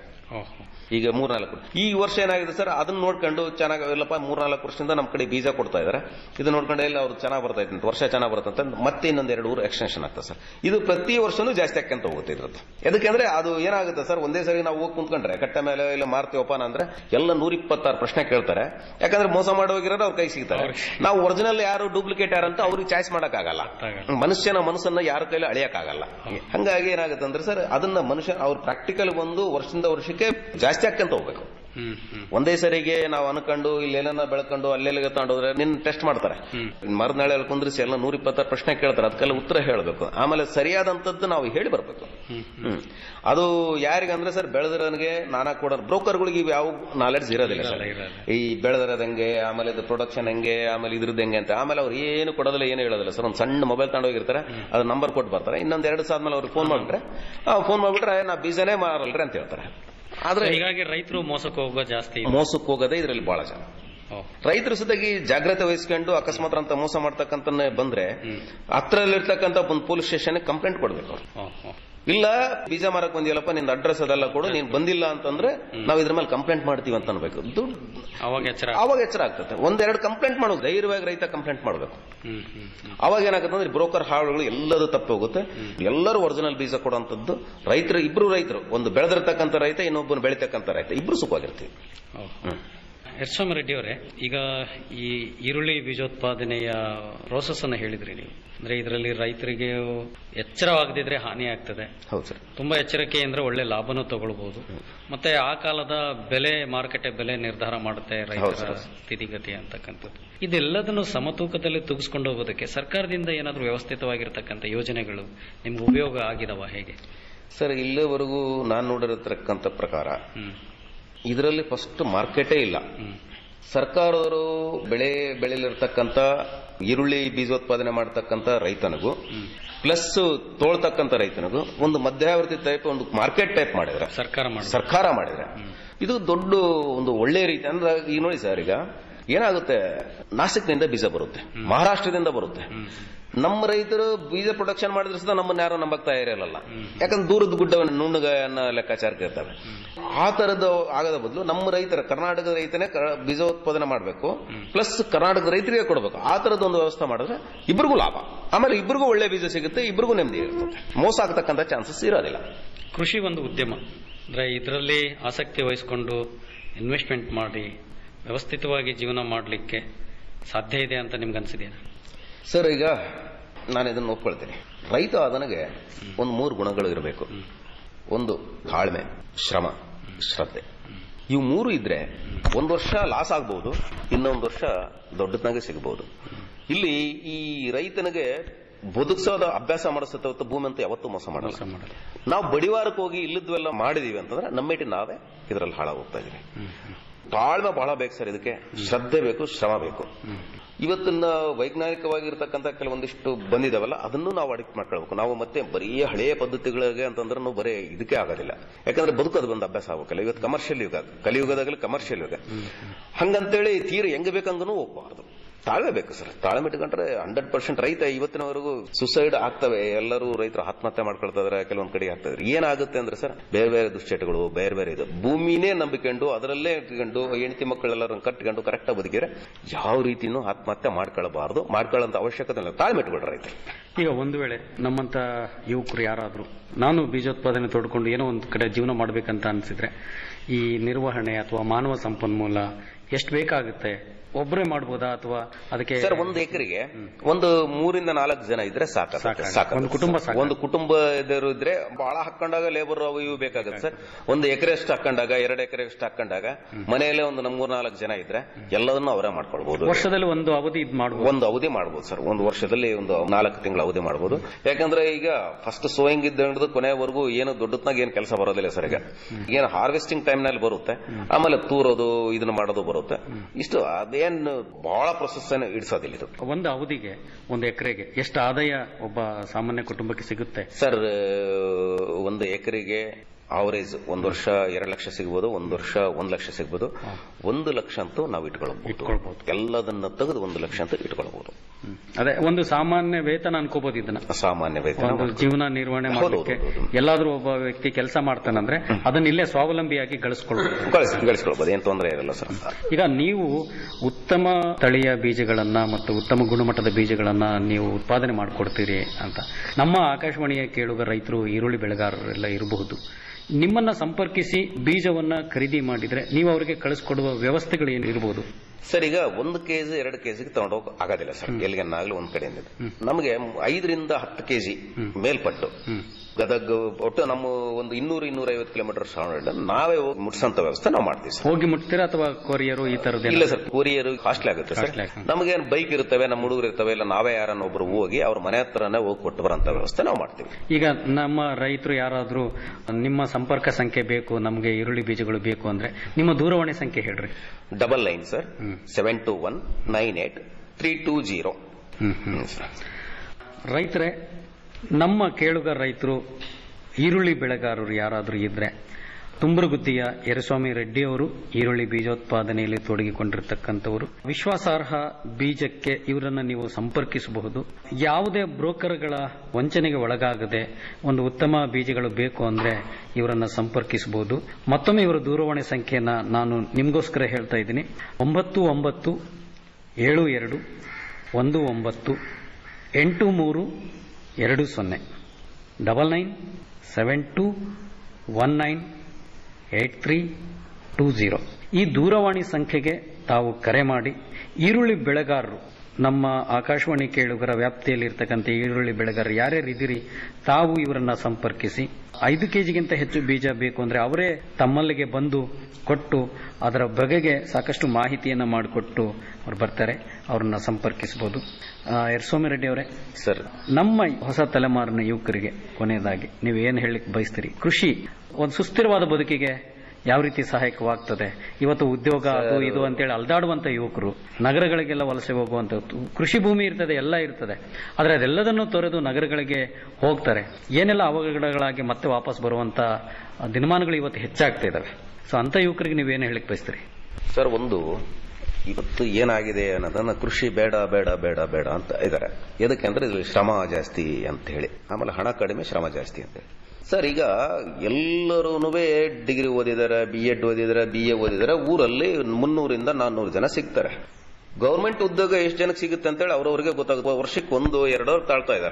ಈಗ ಮೂರ್ನಾಲ್ಕು ಈ ವರ್ಷ ಏನಾಗಿದೆ ಸರ್ ಅದನ್ನ ನೋಡ್ಕೊಂಡು ಚೆನ್ನಾಗಿ ಇಲ್ಲಪ್ಪ ಮೂರ್ನಾಲ್ಕು ವರ್ಷದಿಂದ ನಮ್ಮ ಕಡೆ ಬೀಜ ಕೊಡ್ತಾ ಇದಾರೆ ಇದು ನೋಡ್ಕೊಂಡು ಎಲ್ಲ ಅವ್ರು ಚೆನ್ನಾಗಿ ಬರ್ತಾ ಇತ್ತು ವರ್ಷ ಚೆನ್ನಾಗಿ ಬರುತ್ತೆ ಅಂತ ಮತ್ತೆ ಇನ್ನೊಂದ್ ಎರಡು ಊರು ಎಕ್ಸ್ಟೆನ್ಷನ್ ಆಗ್ತದೆ ಸರ್ ಇದು ಪ್ರತಿ ವರ್ಷನೂ ಜಾಸ್ತಿ ಆಕ್ಕಂತ ಹೋಗುತ್ತೆ ಇದ್ರದ್ದು ಯಾಕಂದ್ರೆ ಅದು ಏನಾಗುತ್ತೆ ಸರ್ ಒಂದೇ ಸರಿ ನಾವು ಹೋಗಿ ಕುಂತ್ಕೊಂಡ್ರೆ ಕಟ್ಟೆ ಮೇಲೆ ಇಲ್ಲ ಮಾರ್ತೀವಪ್ಪ ಅಂದ್ರೆ ಎಲ್ಲ ನೂರ ಇಪ್ಪತ್ತಾರು ಪ್ರಶ್ನೆ ಕೇಳ್ತಾರೆ ಯಾಕಂದ್ರೆ ಮೋಸ ಮಾಡೋಗಿರೋರು ಅವ್ರ ಕೈ ಸಿಗ್ತಾರೆ ನಾವು ಒರಿಜಿನಲ್ ಯಾರು ಡೂಪ್ಲಿಕೇಟ್ ಯಾರು ಅಂತ ಅವ್ರಿಗೆ ಚಾಯ್ಸ್ ಮಾಡಕ್ಕಾಗಲ್ಲ ಮನುಷ್ಯನ ಮನಸ್ಸನ್ನ ಯಾರ ಕೈಲಿ ಅಳಿಯಕ್ಕಾಗಲ್ಲ ಹಂಗಾಗಿ ಏನಾಗುತ್ತೆ ಅಂದ್ರೆ ಸರ್ ಅದನ್ನ ಮನುಷ್ಯ ಅವ್ರ ಪ್ರಾಕ್ಟಿಕಲ್ ಬಂದು ವರ್ಷದಿಂದ ವರ್ಷಕ್ಕೆ ಜಾಸ್ತಿ ಆಕ್ಕಂತ ಹೋಗ್ಬೇಕು ಒಂದೇ ಸರಿಗೆ ನಾವು ಅನ್ಕೊಂಡು ಇಲ್ಲೆಲ್ಲ ಬೆಳ್ಕೊಂಡು ಅಲ್ಲೆಲ್ಲ ತಗೊಂಡೋದ್ರೆ ನಿನ್ನ ಟೆಸ್ಟ್ ಮಾಡ್ತಾರೆ ಮರ್ನಾಳೆ ಅಲ್ಲಿ ಕುಂದ್ರಿಸಿ ಎಲ್ಲ ನೂರ ಇಪ್ಪತ್ತಾರು ಪ್ರಶ್ನೆ ಕೇಳ್ತಾರೆ ಅದಕ್ಕೆಲ್ಲ ಉತ್ತರ ಹೇಳಬೇಕು ಆಮೇಲೆ ಸರಿಯಾದಂತದ್ದು ನಾವು ಹೇಳಿ ಬರ್ಬೇಕು ಹ್ಮ್ ಅದು ಯಾರಿಗಂದ್ರೆ ಸರ್ ಬೆಳೆದಿರೋನಿಗೆ ನಾನಾ ಕೂಡ ಬ್ರೋಕರ್ಗಳಿಗೆ ಇವು ಯಾವ ನಾಲೆಡ್ಜ್ ಇರೋದಿಲ್ಲ ಸರ್ ಈ ಬೆಳೆದಿರೋದು ಹೆಂಗೆ ಆಮೇಲೆ ಇದು ಪ್ರೊಡಕ್ಷನ್ ಹೆಂಗೆ ಆಮೇಲೆ ಇದ್ರದ್ದು ಹೆಂಗೆ ಅಂತ ಆಮೇಲೆ ಅವ್ರು ಏನು ಕೊಡೋದಿಲ್ಲ ಏನು ಹೇಳೋದಿಲ್ಲ ಸರ್ ಒಂದು ಸಣ್ಣ ಮೊಬೈಲ್ ತಗೊಂಡೋಗಿರ್ತಾರೆ ಅದ್ರ ನಂಬರ್ ಕೊಟ್ಟು ಬರ್ತಾರೆ ಇನ್ನೊಂದ್ ಎರಡು ಸಾದ್ಮೇಲೆ ಅವ್ರಿಗೆ ಫೋನ್ ಮಾಡ್ಬಿಟ್ರೆ ಫೋನ್ ಮಾಡ್ಬಿಟ್ರೆ ನಾ ಬೀಜನೇ ಮಾರಲ್ರಿ ಅಂತ ಹೇಳ್ತಾರೆ ಆದ್ರೆ ಹೀಗಾಗಿ ರೈತರು ಮೋಸಕ್ಕೆ ಹೋಗೋ ಜಾಸ್ತಿ ಇದೆ. ಮೋಸಕ್ಕೆ ಹೋಗೋದೇ ಇದರಲ್ಲಿ ಬಹಳ ಜನ ಓ. ರೈತರು ಸುದ್ದಾಗಿ ಜಾಗ್ರತೆ ವಹಿಸ್ಕೊಂಡು ಅಕಸ್ಮಾತ್ ಅಂತ ಮೋಸ ಮಾಡ್ತಕ್ಕಂತ ಬಂದ್ರೆ ಹತ್ರದಲ್ಲಿರ್ತಕ್ಕಂಥ ಒಂದು ಪೊಲೀಸ್ ಸ್ಟೇಷನ್ ಕಂಪ್ಲೇಂಟ್ ಕೊಡ್ಬೇಕು ಅವ್ರು ಓ, ಓ. ಇಲ್ಲ ಬೀಜ ಮಾರಕ್ ಬಂದಿಲ್ಲಪ್ಪ ನಿನ್ ಅಡ್ರೆಸ್ ಅದೆಲ್ಲ ಕೊಡು ನೀನ್ ಬಂದಿಲ್ಲ ಅಂತಂದ್ರೆ ನಾವು ಇದ್ರ ಮೇಲೆ ಕಂಪ್ಲೇಂಟ್ ಮಾಡ್ತೀವಿ ಅಂತ ಅನ್ಬೇಕು ದುಡ್ಡು ಅವಾಗ ಎಚ್ಚರ ಅವಾಗ ಎಚ್ಚರ ಆಗ್ತದೆ ಒಂದೆರಡು ಕಂಪ್ಲೇಂಟ್ ಮಾಡೋದು ಧೈರ್ಯವಾಗಿ ರೈತ ಕಂಪ್ಲೇಂಟ್ ಮಾಡಬೇಕು ಹ್ಮ್ ಹ್ಮ್ ಹ್ಮ್. ಅವಾಗ ಏನಾಗುತ್ತೆ ಅಂದ್ರೆ ಬ್ರೋಕರ್ ಹಾಳುಗಳು ಎಲ್ಲದೂ ತಪ್ಪು ಹೋಗುತ್ತೆ ಎಲ್ಲರೂ ಒರಿಜಿನಲ್ ಬೀಜ ಕೊಡುವಂತದ್ದು ರೈತರು ಇಬ್ರು ರೈತರು ಒಂದು ಬೆಳೆದಿರ್ತಕ್ಕಂಥ ರೈತ ಇನ್ನೊಬ್ಬನು ಬೆಳಿತಕ್ಕಂಥ ರೈತ ಇಬ್ರು ಸುಖವಾಗಿರ್ತೀವಿ ಹ್ಮ್. ಯರ್ಸ್ವಾಮಿ ರೆಡ್ಡಿ ಅವರೇ ಈಗ ಈ ಈರುಳ್ಳಿ ಬೀಜೋತ್ಪಾದನೆಯ ಪ್ರೋಸೆಸ್ ಅನ್ನು ಹೇಳಿದ್ರಿ ನೀವು ಅಂದ್ರೆ ಇದರಲ್ಲಿ ರೈತರಿಗೆ ಎಚ್ಚರವಾಗದಿದ್ರೆ ಹಾನಿ ಆಗ್ತದೆ ಹೌದು ಸರ್ ತುಂಬಾ ಎಚ್ಚರಿಕೆ ಅಂದ್ರೆ ಒಳ್ಳೆ ಲಾಭನೂ ತಗೊಳ್ಬಹುದು ಮತ್ತೆ ಆ ಕಾಲದ ಬೆಲೆ ಮಾರುಕಟ್ಟೆ ಬೆಲೆ ನಿರ್ಧಾರ ಮಾಡುತ್ತೆ ಹೌದು ರೈತರ ಸರ್. ಸ್ಥಿತಿಗತಿ ಅಂತಕ್ಕಂಥದ್ದು ಇದೆಲ್ಲದನ್ನು ಸಮತೂಕದಲ್ಲಿ ತೂಗಿಸ್ಕೊಂಡು ಹೋಗೋದಕ್ಕೆ ಸರ್ಕಾರದಿಂದ ಏನಾದರೂ ವ್ಯವಸ್ಥಿತವಾಗಿರ್ತಕ್ಕಂಥ ಯೋಜನೆಗಳು ನಿಮ್ಗೆ ಉಪಯೋಗ ಆಗಿದವ ಹೇಗೆ ಸರ್ ಇಲ್ಲಿವರೆಗೂ ನಾನು ನೋಡಿರತಕ್ಕಂಥ ಪ್ರಕಾರ ಇದರಲ್ಲಿ ಫಸ್ಟ್ ಮಾರ್ಕೆಟೇ ಇಲ್ಲ ಸರ್ಕಾರದವರು ಬೆಳೆ ಬೆಳೆಲಿರ್ತಕ್ಕಂಥ ಈರುಳ್ಳಿ ಬೀಜೋತ್ಪಾದನೆ ಮಾಡತಕ್ಕಂಥ ರೈತನಿಗೂ ಪ್ಲಸ್ ತೋಳ್ತಕ್ಕಂಥ ರೈತನಿಗೂ ಒಂದು ಮಧ್ಯವರ್ತಿ ಟೈಪ್ ಒಂದು ಮಾರ್ಕೆಟ್ ಟೈಪ್ ಮಾಡಿದ್ರೆ ಸರ್ಕಾರ ಮಾಡಿ ಸರ್ಕಾರ ಮಾಡಿದ್ರೆ ಇದು ದೊಡ್ಡ ಒಂದು ಒಳ್ಳೆ ರೀತಿ ಅಂದ್ರೆ ಈಗ ನೋಡಿ ಸರ್ ಈಗ ಏನಾಗುತ್ತೆ ನಾಸಿಕ್ನಿಂದ ಬೀಜ ಬರುತ್ತೆ ಮಹಾರಾಷ್ಟ್ರದಿಂದ ಬರುತ್ತೆ ನಮ್ಮ ರೈತರು ಬೀಜ ಪ್ರೊಡಕ್ಷನ್ ಮಾಡಿದ್ರೆ ಸಹ ನಮ್ಮನ್ನ ಯಾರು ನಂಬಕ್ ತಯಾರಿರಲ್ಲ ಯಾಕಂದ್ರೆ ದೂರದ ಗುಡ್ಡವನ್ನು ನುಣ್ಣಗ ಅನ್ನೋ ಲೆಕ್ಕಾಚಾರಕ್ಕೆ ಇರ್ತವೆ ಆ ತರದ ಆಗದ ಬದಲು ನಮ್ಮ ರೈತರ ಕರ್ನಾಟಕದ ರೈತನೇ ಕ- ಬೀಜೋತ್ಪಾದನೆ ಮಾಡಬೇಕು ಪ್ಲಸ್ ಕರ್ನಾಟಕದ ರೈತರಿಗೆ ಕೊಡಬೇಕು ಆ ತರದ ಒಂದು ವ್ಯವಸ್ಥೆ ಮಾಡಿದ್ರೆ ಇಬ್ರಿಗೂ ಲಾಭ ಆಮೇಲೆ ಇಬ್ರಿಗೂ ಒಳ್ಳೆ ಬೀಜ ಸಿಗುತ್ತೆ ಇಬ್ರಿಗೂ ನೆಮ್ಮದಿ ಇರ್ತದೆ ಮೋಸ ಆಗ್ತಕ್ಕಂಥ ಚಾನ್ಸಸ್ ಇರೋದಿಲ್ಲ ಕೃಷಿ ಒಂದು ಉದ್ಯಮ ಅಂದ್ರೆ ಇದರಲ್ಲಿ ಆಸಕ್ತಿ ವಹಿಸಿಕೊಂಡು ಇನ್ವೆಸ್ಟ್ಮೆಂಟ್ ಮಾಡಿ ವ್ಯವಸ್ಥಿತವಾಗಿ ಜೀವನ ಮಾಡಲಿಕ್ಕೆ ಸಾಧ್ಯ ಇದೆ ಅಂತ ನಿಮ್ಗೆ ಅನ್ಸಿದೆಯಾ ಸರ್ ಈಗ ನಾನು ಇದನ್ನು ಒಪ್ಕೊಳ್ತೀನಿ ರೈತ ಆದನಿಗೆ ಒಂದು ಮೂರು ಗುಣಗಳು ಇರಬೇಕು ಒಂದು ತಾಳ್ಮೆ ಶ್ರಮ ಶ್ರದ್ಧೆ ಇವು ಮೂರು ಇದ್ರೆ ಒಂದು ವರ್ಷ ಲಾಸ್ ಆಗ್ಬಹುದು ಇನ್ನೊಂದು ವರ್ಷ ದೊಡ್ಡದಾಗೆ ಸಿಗಬಹುದು ಇಲ್ಲಿ ಈ ರೈತನಿಗೆ ಬದುಕ್ಸೋದ ಅಭ್ಯಾಸ ಮಾಡಿಸುತ್ತೆ ಹೊತ್ತು ಭೂಮಿ ಅಂತ ಯಾವತ್ತೂ ಮೋಸ ಮಾಡಲ್ಲ ನಾವು ಬಡಿವಾರಕ್ಕೆ ಹೋಗಿ ಇಲ್ಲದ್ವೆಲ್ಲ ಮಾಡಿದೀವಿ ಅಂತಂದ್ರೆ ನಮ್ಮೇಟಿ ನಾವೇ ಇದರಲ್ಲಿ ಹಾಳಾಗಿ ಹೋಗ್ತಾ ಇದೀವಿ ತಾಳ್ಮೆ ಬಹಳ ಬೇಕು ಸರ್ ಇದಕ್ಕೆ ಶ್ರದ್ಧೆ ಬೇಕು ಶ್ರಮ ಬೇಕು ಇವತ್ತಿನ ವೈಜ್ಞಾನಿಕವಾಗಿರ್ತಕ್ಕಂಥ ಕೆಲವೊಂದಿಷ್ಟು ಬಂದಿದಾವಲ್ಲ ಅದನ್ನು ನಾವು ಅಡಿಕ್ಟ್ ಮಾಡ್ಕೊಳ್ಬೇಕು ನಾವು ಮತ್ತೆ ಬರೀ ಹಳೆಯ ಪದ್ಧತಿಗಳಿಗೆ ಅಂತಂದ್ರೆ ನಾವು ಬರೀ ಇದಕ್ಕೆ ಆಗೋದಿಲ್ಲ ಯಾಕಂದ್ರೆ ಬದುಕೋದು ಬಂದು ಅಭ್ಯಾಸ ಆಗ್ಬೇಕಲ್ಲ ಇವತ್ತು ಕಮರ್ಷಿಯಲ್ ಯುಗ ಕಲಿಯುಗದಾಗಲಿ ಕಮರ್ಷಿಯಲ್ ಯುಗ ಹಂಗಂತೇಳಿ ತೀರ ಹೆಂಗ್ ಬೇಕಂಗೂ ಹೋಗ್ಬಾರ್ದು ತಾಳ್ಮೆ ಬೇಕು ಸರ್ ತಾಳ್ಮೆ ಇಟ್ಕೊಂಡ್ರೆ ಹಂಡ್ರೆಡ್ ಪರ್ಸೆಂಟ್ ರೈತ ಇವತ್ತಿನವರೆಗೂ ಸುಸೈಡ್ ಆಗ್ತವೆ ಎಲ್ಲರೂ ರೈತರು ಆತ್ಮಹತ್ಯೆ ಮಾಡ್ಕೊಳ್ತಾ ಇದಾರೆ ಕೆಲವೊಂದ್ ಕಡೆ ಆಗ್ತಾ ಇದಾರೆ ಏನಾಗುತ್ತೆ ಅಂದ್ರೆ ಸರ್ ಬೇರೆ ಬೇರೆ ದುಶ್ಚಟಗಳು ಬೇರೆ ಬೇರೆ ಇದು ಭೂಮಿನೇ ನಂಬಿಕೊಂಡು ಅದರಲ್ಲೇ ಇಟ್ಕೊಂಡು ಹೆಂಡತಿ ಮಕ್ಕಳೆಲ್ಲರನ್ನು ಕಟ್ಕೊಂಡು ಕರೆಕ್ಟಾಗಿ ಬದುಕಿದ್ರೆ ಯಾವ ರೀತಿನೂ ಆತ್ಮಹತ್ಯೆ ಮಾಡ್ಕೊಳ್ಳಬಾರದು ಮಾಡ್ಕೊಳ್ಳೋಂತ ಅವಶ್ಯಕತೆ ಇಲ್ಲ ತಾಳ್ಮೆ ಇಟ್ಕೊಳ್ರಿ ರೈತರು ಈಗ ಒಂದು ವೇಳೆ ನಮ್ಮಂತ ಯುವಕರು ಯಾರಾದರೂ ನಾನು ಬೀಜೋತ್ಪಾದನೆ ತೊಡ್ಕೊಂಡು ಏನೋ ಒಂದು ಕಡೆ ಜೀವನ ಮಾಡಬೇಕಂತ ಅನ್ಸಿದ್ರೆ ಈ ನಿರ್ವಹಣೆ ಅಥವಾ ಮಾನವ ಸಂಪನ್ಮೂಲ ಎಷ್ಟು ಬೇಕಾಗುತ್ತೆ ಒಬ್ಬರೇ ಮಾಡ್ಬೋದಾ ಅಥವಾ ಅದಕ್ಕೆ ಸರ್ ಒಂದು ಎಕರೆಗೆ ಒಂದು ಮೂರಿಂದ ನಾಲ್ಕು ಜನ ಇದ್ರೆ ಸಾಕು ಸಾಕು ಒಂದು ಕುಟುಂಬ ಸಾಕು. ಒಂದು ಕುಟುಂಬ ಇದ್ದರು ಇದ್ರೆ ಬಹಳ ಹಾಕೊಂಡಾಗ ಲೇಬರ್ ಅವು ಇವು ಬೇಕಾಗುತ್ತೆ ಸರ್ ಒಂದು ಎಕರೆ ಅಷ್ಟು ಹಾಕೊಂಡಾಗ ಎರಡು ಎಕರೆ ಅಷ್ಟು ಹಾಕೊಂಡಾಗ ಮನೆಯಲ್ಲೇ ಒಂದು ಮೂರ್ ನಾಲ್ಕು ಜನ ಇದ್ರೆ ಎಲ್ಲದನ್ನು ಅವರೇ ಮಾಡ್ಕೊಳ್ಬಹುದು ವರ್ಷದಲ್ಲಿ ಒಂದು ಅವಧಿ ಇದು ಮಾಡ್ಬೋದು ಒಂದು ಅವಧಿ ಮಾಡಬಹುದು ಸರ್ ಒಂದು ವರ್ಷದಲ್ಲಿ ಒಂದು ನಾಲ್ಕು ತಿಂಗಳ ಅವಧಿ ಮಾಡಬಹುದು ಯಾಕಂದ್ರೆ ಈಗ ಫಸ್ಟ್ ಸೋಯಿಂಗ್ ಇದ್ದ ಹಿಡಿದು ಕೊನೆವರೆಗೂ ಏನು ದೊಡ್ಡತ್ನಾಗ ಏನು ಕೆಲಸ ಬರೋದಿಲ್ಲ ಸರ್ ಈಗ ಏನು ಹಾರ್ವೆಸ್ಟಿಂಗ್ ಟೈಮ್ ನಲ್ಲಿ ಬರುತ್ತೆ ಆಮೇಲೆ ತೂರೋದು ಇದನ್ನ ಮಾಡೋದು ಬರುತ್ತೆ ಇಷ್ಟು ಅದೇನು ಬಹಳ ಪ್ರೊಸೆಸ್ ಇಡಿಸೋದಿಲ್ಲ ಇದು ಒಂದು ಅವಧಿಗೆ ಒಂದು ಎಕರೆಗೆ ಎಷ್ಟು ಆದಾಯ ಒಬ್ಬ ಸಾಮಾನ್ಯ ಕುಟುಂಬಕ್ಕೆ ಸಿಗುತ್ತೆ ಸರ್ ಒಂದು ಎಕರೆಗೆ ಅವರೇಜ್ ಒಂದು ವರ್ಷ ಎರಡು ಲಕ್ಷ ಸಿಗ್ಬೋದು ಒಂದು ವರ್ಷ ಒಂದು ಲಕ್ಷ ಸಿಗ್ಬೋದು ಒಂದು ಲಕ್ಷ ಅಂತೂ ನಾವು ಇಟ್ಕೊಳ್ಬಹುದು ಎಲ್ಲದನ್ನ ತೆಗೆದು ಒಂದು ಲಕ್ಷ ಅಂತ ಇಟ್ಕೊಳ್ಬಹುದು ಅದೇ ಒಂದು ಸಾಮಾನ್ಯ ವೇತನ ಅನ್ಕೋಬಹುದು ಇದನ್ನ ಸಾಮಾನ್ಯ ವೇತನ ಒಂದು ಜೀವನ ನಿರ್ವಹಣೆ ಹೌದು, ಮಾಡಲಿಕ್ಕೆ ಹೌದು, ಹೌದು. ಎಲ್ಲಾದ್ರೂ ಒಬ್ಬ ವ್ಯಕ್ತಿ ಕೆಲಸ ಮಾಡ್ತಾನಂದ್ರೆ ಅದನ್ನ ಇಲ್ಲೇ ಸ್ವಾವಲಂಬಿಯಾಗಿ ಗಳಿಸ್ಕೊಳ್ಬಹುದು ಗಳಿಸ್ ಗಳಿಸ್ಕೊಳ್ಬೋದು ಏನ್ ತೊಂದರೆ ಇರಲ್ಲ ಸರ್ ಈಗ ನೀವು ಉತ್ತಮ ತಳಿಯ ಬೀಜಗಳನ್ನ ಮತ್ತು ಉತ್ತಮ ಗುಣಮಟ್ಟದ ಬೀಜಗಳನ್ನ ನೀವು ಉತ್ಪಾದನೆ ಮಾಡಿಕೊಡ್ತೀರಿ ಅಂತ ನಮ್ಮ ಆಕಾಶವಾಣಿಯ ಕೇಳುಗ ರೈತರು ಈರುಳ್ಳಿ ಬೆಳೆಗಾರರೆಲ್ಲ ಇರಬಹುದು ನಿಮ್ಮನ್ನ ಸಂಪರ್ಕಿಸಿ ಬೀಜವನ್ನ ಖರೀದಿ ಮಾಡಿದ್ರೆ ನೀವು ಅವರಿಗೆ ಕಳಿಸ್ಕೊಡುವ ವ್ಯವಸ್ಥೆಗಳು ಏನು ಇರಬಹುದು ಸರ್ ಈಗ ಒಂದು ಕೆಜಿ ಎರಡು ಕೆಜಿಗೆ ತಗೊಂಡೋಗಿ ಆಗೋದಿಲ್ಲ ಸರ್ ಎಲ್ಲಿಗನ್ನಾಗ್ಲಿ ಒಂದ್ ಕಡೆಯಿಂದ ನಮಗೆ ಐದರಿಂದ ಹತ್ತು ಕೆಜಿ ಮೇಲ್ಪಟ್ಟು ಗದಗ ಒಟ್ಟು ನಮ್ಮ ಒಂದು ಇನ್ನೂರು ಇನ್ನೂರ ಐವತ್ತು ಕಿಲೋಮೀಟರ್ ಸರೌಂಡ್ ನಾವೇ ಹೋಗಿ ಮುಟ್ಸಂತ ವ್ಯವಸ್ಥೆ ನಾವು ಮಾಡ್ತೀವಿ ಸರ್ ಹೋಗಿ ಮುಟ್ತೀರಾ ಅಥವಾ ಕೊರಿಯರು ಈ ತರದ್ದು ಇಲ್ಲ ಸರ್ ಕೊರಿಯರ್ ಕಾಸ್ಟ್ಲಿ ಆಗುತ್ತೆ ಸರ್ Costly ಆಗುತ್ತೆ. ನಮಗೇನು ಬೈಕ್ ಇರ್ತವೆ ನಮ್ಮ ಹುಡುಗರು ಇರ್ತವೆ ಇಲ್ಲ ನಾವೇ ಯಾರನ್ನ ಒಬ್ರು ಹೋಗಿ ಅವ್ರ ಮನೆ ಹತ್ರನೇ ಹೋಗಿ ಕೊಟ್ಟು ಬರೋಂತ ವ್ಯವಸ್ಥೆ ನಾವು ಮಾಡ್ತೀವಿ ಈಗ ನಮ್ಮ ರೈತರು ಯಾರಾದ್ರೂ ನಿಮ್ಮ ಸಂಪರ್ಕ ಸಂಖ್ಯೆ ಬೇಕು ನಮಗೆ ಈರುಳ್ಳಿ ಬೀಜಗಳು ಬೇಕು ಅಂದ್ರೆ ನಿಮ್ಮ ದೂರವಾಣಿ ಸಂಖ್ಯೆ ಹೇಳ್ರಿ double nine sir seven two one nine eight three two zero ರೈತರೇ ನಮ್ಮ ಕೇಳುಗ ರೈತರು ಈರುಳ್ಳಿ ಬೆಳೆಗಾರರು ಯಾರಾದರೂ ಇದ್ರೆ ತುಂಬರಗುತ್ತಿಯ ಯರಸ್ವಾಮಿ ರೆಡ್ಡಿ ಅವರು ಈರುಳ್ಳಿ ಬೀಜೋತ್ಪಾದನೆಯಲ್ಲಿ ತೊಡಗಿಕೊಂಡಿರ್ತಕ್ಕಂಥವರು ವಿಶ್ವಾಸಾರ್ಹ ಬೀಜಕ್ಕೆ ಇವರನ್ನ ನೀವು ಸಂಪರ್ಕಿಸಬಹುದು ಯಾವುದೇ ಬ್ರೋಕರ್ಗಳ ವಂಚನೆಗೆ ಒಳಗಾಗದೆ ಒಂದು ಉತ್ತಮ ಬೀಜಗಳು ಬೇಕು ಅಂದ್ರೆ ಇವರನ್ನ ಸಂಪರ್ಕಿಸಬಹುದು ಮತ್ತೊಮ್ಮೆ ಇವರ ದೂರವಾಣಿ ಸಂಖ್ಯೆಯನ್ನ ನಾನು ನಿಮಗೋಸ್ಕರ ಹೇಳ್ತಾ ಇದ್ದೀನಿ ಒಂಬತ್ತು ಒಂಬತ್ತು ಏಳು ಎರಡು ಒಂದು ಒಂಬತ್ತು ಎಂಟು ಮೂರು ಎರಡು ಸೊನ್ನೆ double nine seven two one nine eight three two zero ಈ ದೂರವಾಣಿ ಸಂಖ್ಯೆಗೆ ತಾವು ಕರೆ ಮಾಡಿ ಈರುಳ್ಳಿ ಬೆಳೆಗಾರರು ನಮ್ಮ ಆಕಾಶವಾಣಿ ಕೇಳುಗರ ವ್ಯಾಪ್ತಿಯಲ್ಲಿ ಇರ್ತಕ್ಕಂಥ ಈರುಳ್ಳಿ ಬೆಳೆಗಾರರು ಯಾರ್ಯಾರು ಇದ್ದೀರಿ ತಾವು ಇವರನ್ನ ಸಂಪರ್ಕಿಸಿ ಐದು ಕೆಜಿಗಿಂತ ಹೆಚ್ಚು ಬೀಜ ಬೇಕು ಅಂದ್ರೆ ಅವರೇ ತಮ್ಮಲ್ಲಿಗೆ ಬಂದು ಕೊಟ್ಟು ಅದರ ಬಗೆಗೆ ಸಾಕಷ್ಟು ಮಾಹಿತಿಯನ್ನ ಮಾಡಿಕೊಟ್ಟು ಅವ್ರು ಬರ್ತಾರೆ ಅವ್ರನ್ನ ಸಂಪರ್ಕಿಸಬಹುದು ಯರ್ಸ್ವಾಮಿ ರೆಡ್ಡಿ ಅವರೇ ಸರ್ ನಮ್ಮ ಹೊಸ ತಲೆಮಾರಿನ ಯುವಕರಿಗೆ ಕೊನೆಯದಾಗಿ ನೀವು ಏನು ಹೇಳಲಿಕ್ಕೆ ಬಯಸ್ತೀರಿ ಕೃಷಿ ಒಂದು ಸುಸ್ಥಿರವಾದ ಬದುಕಿಗೆ ಯಾವ ರೀತಿ ಸಹಾಯಕವಾಗ್ತದೆ ಇವತ್ತು ಉದ್ಯೋಗ ಅದು ಇದು ಅಂತೇಳಿ ಅಲ್ದಾಡುವಂತ ಯುವಕರು ನಗರಗಳಿಗೆಲ್ಲ ವಲಸೆ ಹೋಗುವಂತ ಕೃಷಿ ಭೂಮಿ ಇರ್ತದೆ ಎಲ್ಲ ಇರ್ತದೆ ಆದ್ರೆ ಅದೆಲ್ಲದನ್ನು ತೊರೆದು ನಗರಗಳಿಗೆ ಹೋಗ್ತಾರೆ ಏನೆಲ್ಲ ಅವಘಡಗಳಾಗಿ ಮತ್ತೆ ವಾಪಸ್ ಬರುವಂತ ದಿನಮಾನಗಳು ಇವತ್ತು ಹೆಚ್ಚಾಗ್ತಾ ಇದಾವೆ ಸೊ ಅಂತ ಯುವಕರಿಗೆ ನೀವೇನು ಹೇಳಕ್ ಬಯಸ್ತೀರಿ ಸರ್ ಒಂದು ಇವತ್ತು ಏನಾಗಿದೆ ಅನ್ನೋದನ್ನ ಕೃಷಿ ಬೇಡ ಬೇಡ ಬೇಡ ಬೇಡ ಅಂತ ಇದ್ದಾರೆ ಎದಕ್ಕೆ ಅಂದ್ರೆ ಇದ್ರಲ್ಲಿ ಶ್ರಮ ಜಾಸ್ತಿ ಅಂತ ಹೇಳಿ ಆಮೇಲೆ ಹಣ ಕಡಿಮೆ ಶ್ರಮ ಜಾಸ್ತಿ ಅಂತ ಹೇಳಿ ಸರ್ ಈಗ ಎಲ್ಲರೂ ಡಿಗ್ರಿ ಓದಿದಾರೆ ಬಿ ಎಡ್ ಓದಿದಾರೆ ಬಿ ಎ ಓದಿದಾರೆ ಊರಲ್ಲಿ ಮುನ್ನೂರಿಂದ ನಾನ್ನೂರು ಜನ ಸಿಗ್ತಾರೆ ಗೌರ್ಮೆಂಟ್ ಉದ್ಯೋಗ ಎಷ್ಟು ಜನಕ್ಕೆ ಸಿಗುತ್ತೆ ಅಂತೇಳಿ ಅವ್ರವ್ರಿಗೆ ಗೊತ್ತಾಗುತ್ತೆ ವರ್ಷಕ್ಕೆ ಒಂದು ಎರಡೋ ತಾಳ್ತಾ ಇದ್ದಾರೆ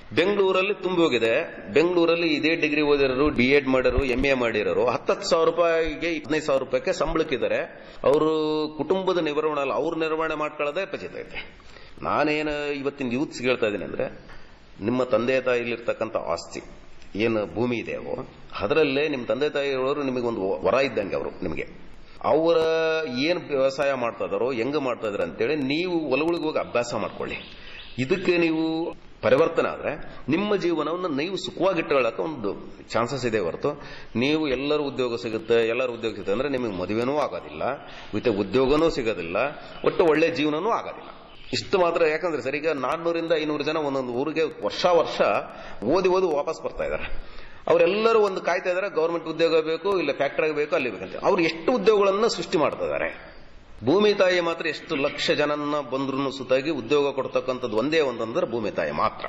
ಬೆಂಗಳೂರಲ್ಲಿ ತುಂಬಿ ಹೋಗಿದೆ ಬೆಂಗಳೂರಲ್ಲಿ ಇದೇ ಡಿಗ್ರಿ ಓದಿರೋರು ಬಿ ಎಡ್ ಮಾಡಿರೋರು ಎಂ ಎ ಮಾಡಿರೋರು ಹತ್ತತ್ತು ಸಾವಿರ ರೂಪಾಯಿಗೆ ಹದಿನೈದು ಸಾವಿರ ರೂಪಾಯಿಗೆ ಸಂಬಳಕ್ಕಿದ್ದಾರೆ ಅವರು ಕುಟುಂಬದ ನಿರ್ವಹಣೆ ಅಲ್ಲ ಅವ್ರ ನಿರ್ವಹಣೆ ಮಾಡ್ಕೊಳ್ಳೋದೇ ಪಚಿತ ಐತೆ ನಾನೇನು ಇವತ್ತಿನ ಯೂತ್ಸ್ ಹೇಳ್ತಾ ಇದ್ದೀನಿ ಅಂದ್ರೆ ನಿಮ್ಮ ತಂದೆ ತಾಯಿಲಿರ್ತಕ್ಕಂಥ ಆಸ್ತಿ ಏನು ಭೂಮಿ ಇದೆ ಅವು ಅದರಲ್ಲೇ ನಿಮ್ಮ ತಂದೆ ತಾಯಿಯವರು ನಿಮಗೆ ಒಂದು ವರ ಇದ್ದಂಗೆ ಅವರು ನಿಮಗೆ ಅವರ ಏನು ವ್ಯವಸಾಯ ಮಾಡ್ತಾ ಇದಾರೋ ಹೆಂಗ್ ಮಾಡ್ತಾ ಇದಾರೆ ಅಂತೇಳಿ ನೀವು ಹೊಲಗಳಿಗೆ ಹೋಗಿ ಅಭ್ಯಾಸ ಮಾಡ್ಕೊಳ್ಳಿ ಇದಕ್ಕೆ ನೀವು ಪರಿವರ್ತನೆ ಆದ್ರೆ ನಿಮ್ಮ ಜೀವನವನ್ನು ನೀವು ಸುಖವಾಗಿಟ್ಟುಕೊಳ್ಳಕ್ಕೆ ಒಂದು ಚಾನ್ಸಸ್ ಇದೆ ಹೊರತು ನೀವು ಎಲ್ಲರೂ ಉದ್ಯೋಗ ಸಿಗುತ್ತೆ ಎಲ್ಲರೂ ಉದ್ಯೋಗ ಸಿಗುತ್ತೆ ಅಂದ್ರೆ ನಿಮಗೆ ಮದುವೆನೂ ಆಗೋದಿಲ್ಲ ಮತ್ತೆ ಉದ್ಯೋಗನೂ ಸಿಗೋದಿಲ್ಲ ಒಟ್ಟು ಒಳ್ಳೆ ಜೀವನನೂ ಆಗೋದಿಲ್ಲ ಇಷ್ಟು ಮಾತ್ರ ಯಾಕಂದ್ರೆ ಸರ್ ಈಗ ನಾನ್ನೂರಿಂದ ಐನೂರು ಜನ ಒಂದೊಂದು ಊರಿಗೆ ವರ್ಷ ವರ್ಷ ಓದಿ ಓದಿ ವಾಪಸ್ ಬರ್ತಾ ಇದ್ದಾರೆ ಅವರೆಲ್ಲರೂ ಒಂದು ಕಾಯ್ತಾ ಇದಾರೆ ಗೌರ್ಮೆಂಟ್ ಉದ್ಯೋಗ ಬೇಕು ಇಲ್ಲ ಫ್ಯಾಕ್ಟರಿ ಬೇಕು ಅಲ್ಲಿ ಬೇಕಂತ ಅವ್ರು ಎಷ್ಟು ಉದ್ಯೋಗಗಳನ್ನ ಸೃಷ್ಟಿ ಮಾಡ್ತಾ ಇದ್ದಾರೆ ಭೂಮಿ ತಾಯಿ ಮಾತ್ರ ಎಷ್ಟು ಲಕ್ಷ ಜನನ್ನ ಬಂದ್ರು ಸುತ್ತಾಗಿ ಉದ್ಯೋಗ ಕೊಡ್ತಕ್ಕಂಥದ್ದು ಒಂದೇ ಒಂದಂದ್ರೆ ಭೂಮಿ ತಾಯಿ ಮಾತ್ರ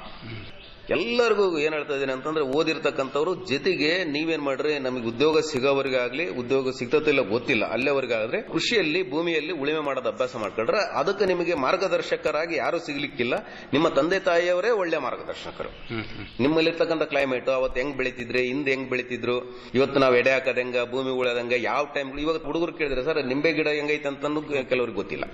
ಎಲ್ಲರಿಗೂ ಏನ್ ಹೇಳ್ತಾ ಇದ್ದೀನಿ ಅಂತಂದ್ರೆ ಓದಿರ್ತಕ್ಕಂಥವ್ರು ಜೊತೆಗೆ ನೀವೇನ್ ಮಾಡ್ರಿ ನಮಗೆ ಉದ್ಯೋಗ ಸಿಗೋವರೆಗಾಗ್ಲಿ ಉದ್ಯೋಗ ಸಿಗ್ತತಿಲ್ಲ ಗೊತ್ತಿಲ್ಲ ಅಲ್ಲೇವರೆಗಾದ್ರೆ ಕೃಷಿಯಲ್ಲಿ ಭೂಮಿಯಲ್ಲಿ ಉಳಿಮೆ ಮಾಡೋದು ಅಭ್ಯಾಸ ಮಾಡ್ಕೊಂಡ್ರೆ ಅದಕ್ಕೆ ನಿಮಗೆ ಮಾರ್ಗದರ್ಶಕರಾಗಿ ಯಾರು ಸಿಗ್ಲಿಕ್ಕಿಲ್ಲ ನಿಮ್ಮ ತಂದೆ ತಾಯಿಯವರೇ ಒಳ್ಳೆ ಮಾರ್ಗದರ್ಶಕರು ನಿಮ್ಮಲ್ಲಿರ್ತಕ್ಕಂಥ ಕ್ಲೈಮೇಟ್ ಅವತ್ತು ಹೆಂಗ್ ಬೆಳಿತಿದ್ರೆ ಹಿಂದೆ ಹೆಂಗ್ ಬೆಳಿತಿದ್ರು ಇವತ್ತು ನಾವು ಎಡೆ ಹಾಕೋದ್ ಹೆಂಗ ಭೂಮಿ ಉಳೋದಂಗ ಯಾವ ಟೈಮ್ ಇವಾಗ ಹುಡುಗರು ಕೇಳಿದ್ರೆ ಸರ್ ನಿಂಬೆ ಗಿಡ ಹೆಂಗೈತೆ ಅಂತ ಕೆಲವ್ರಿಗೆ ಗೊತ್ತಿಲ್ಲ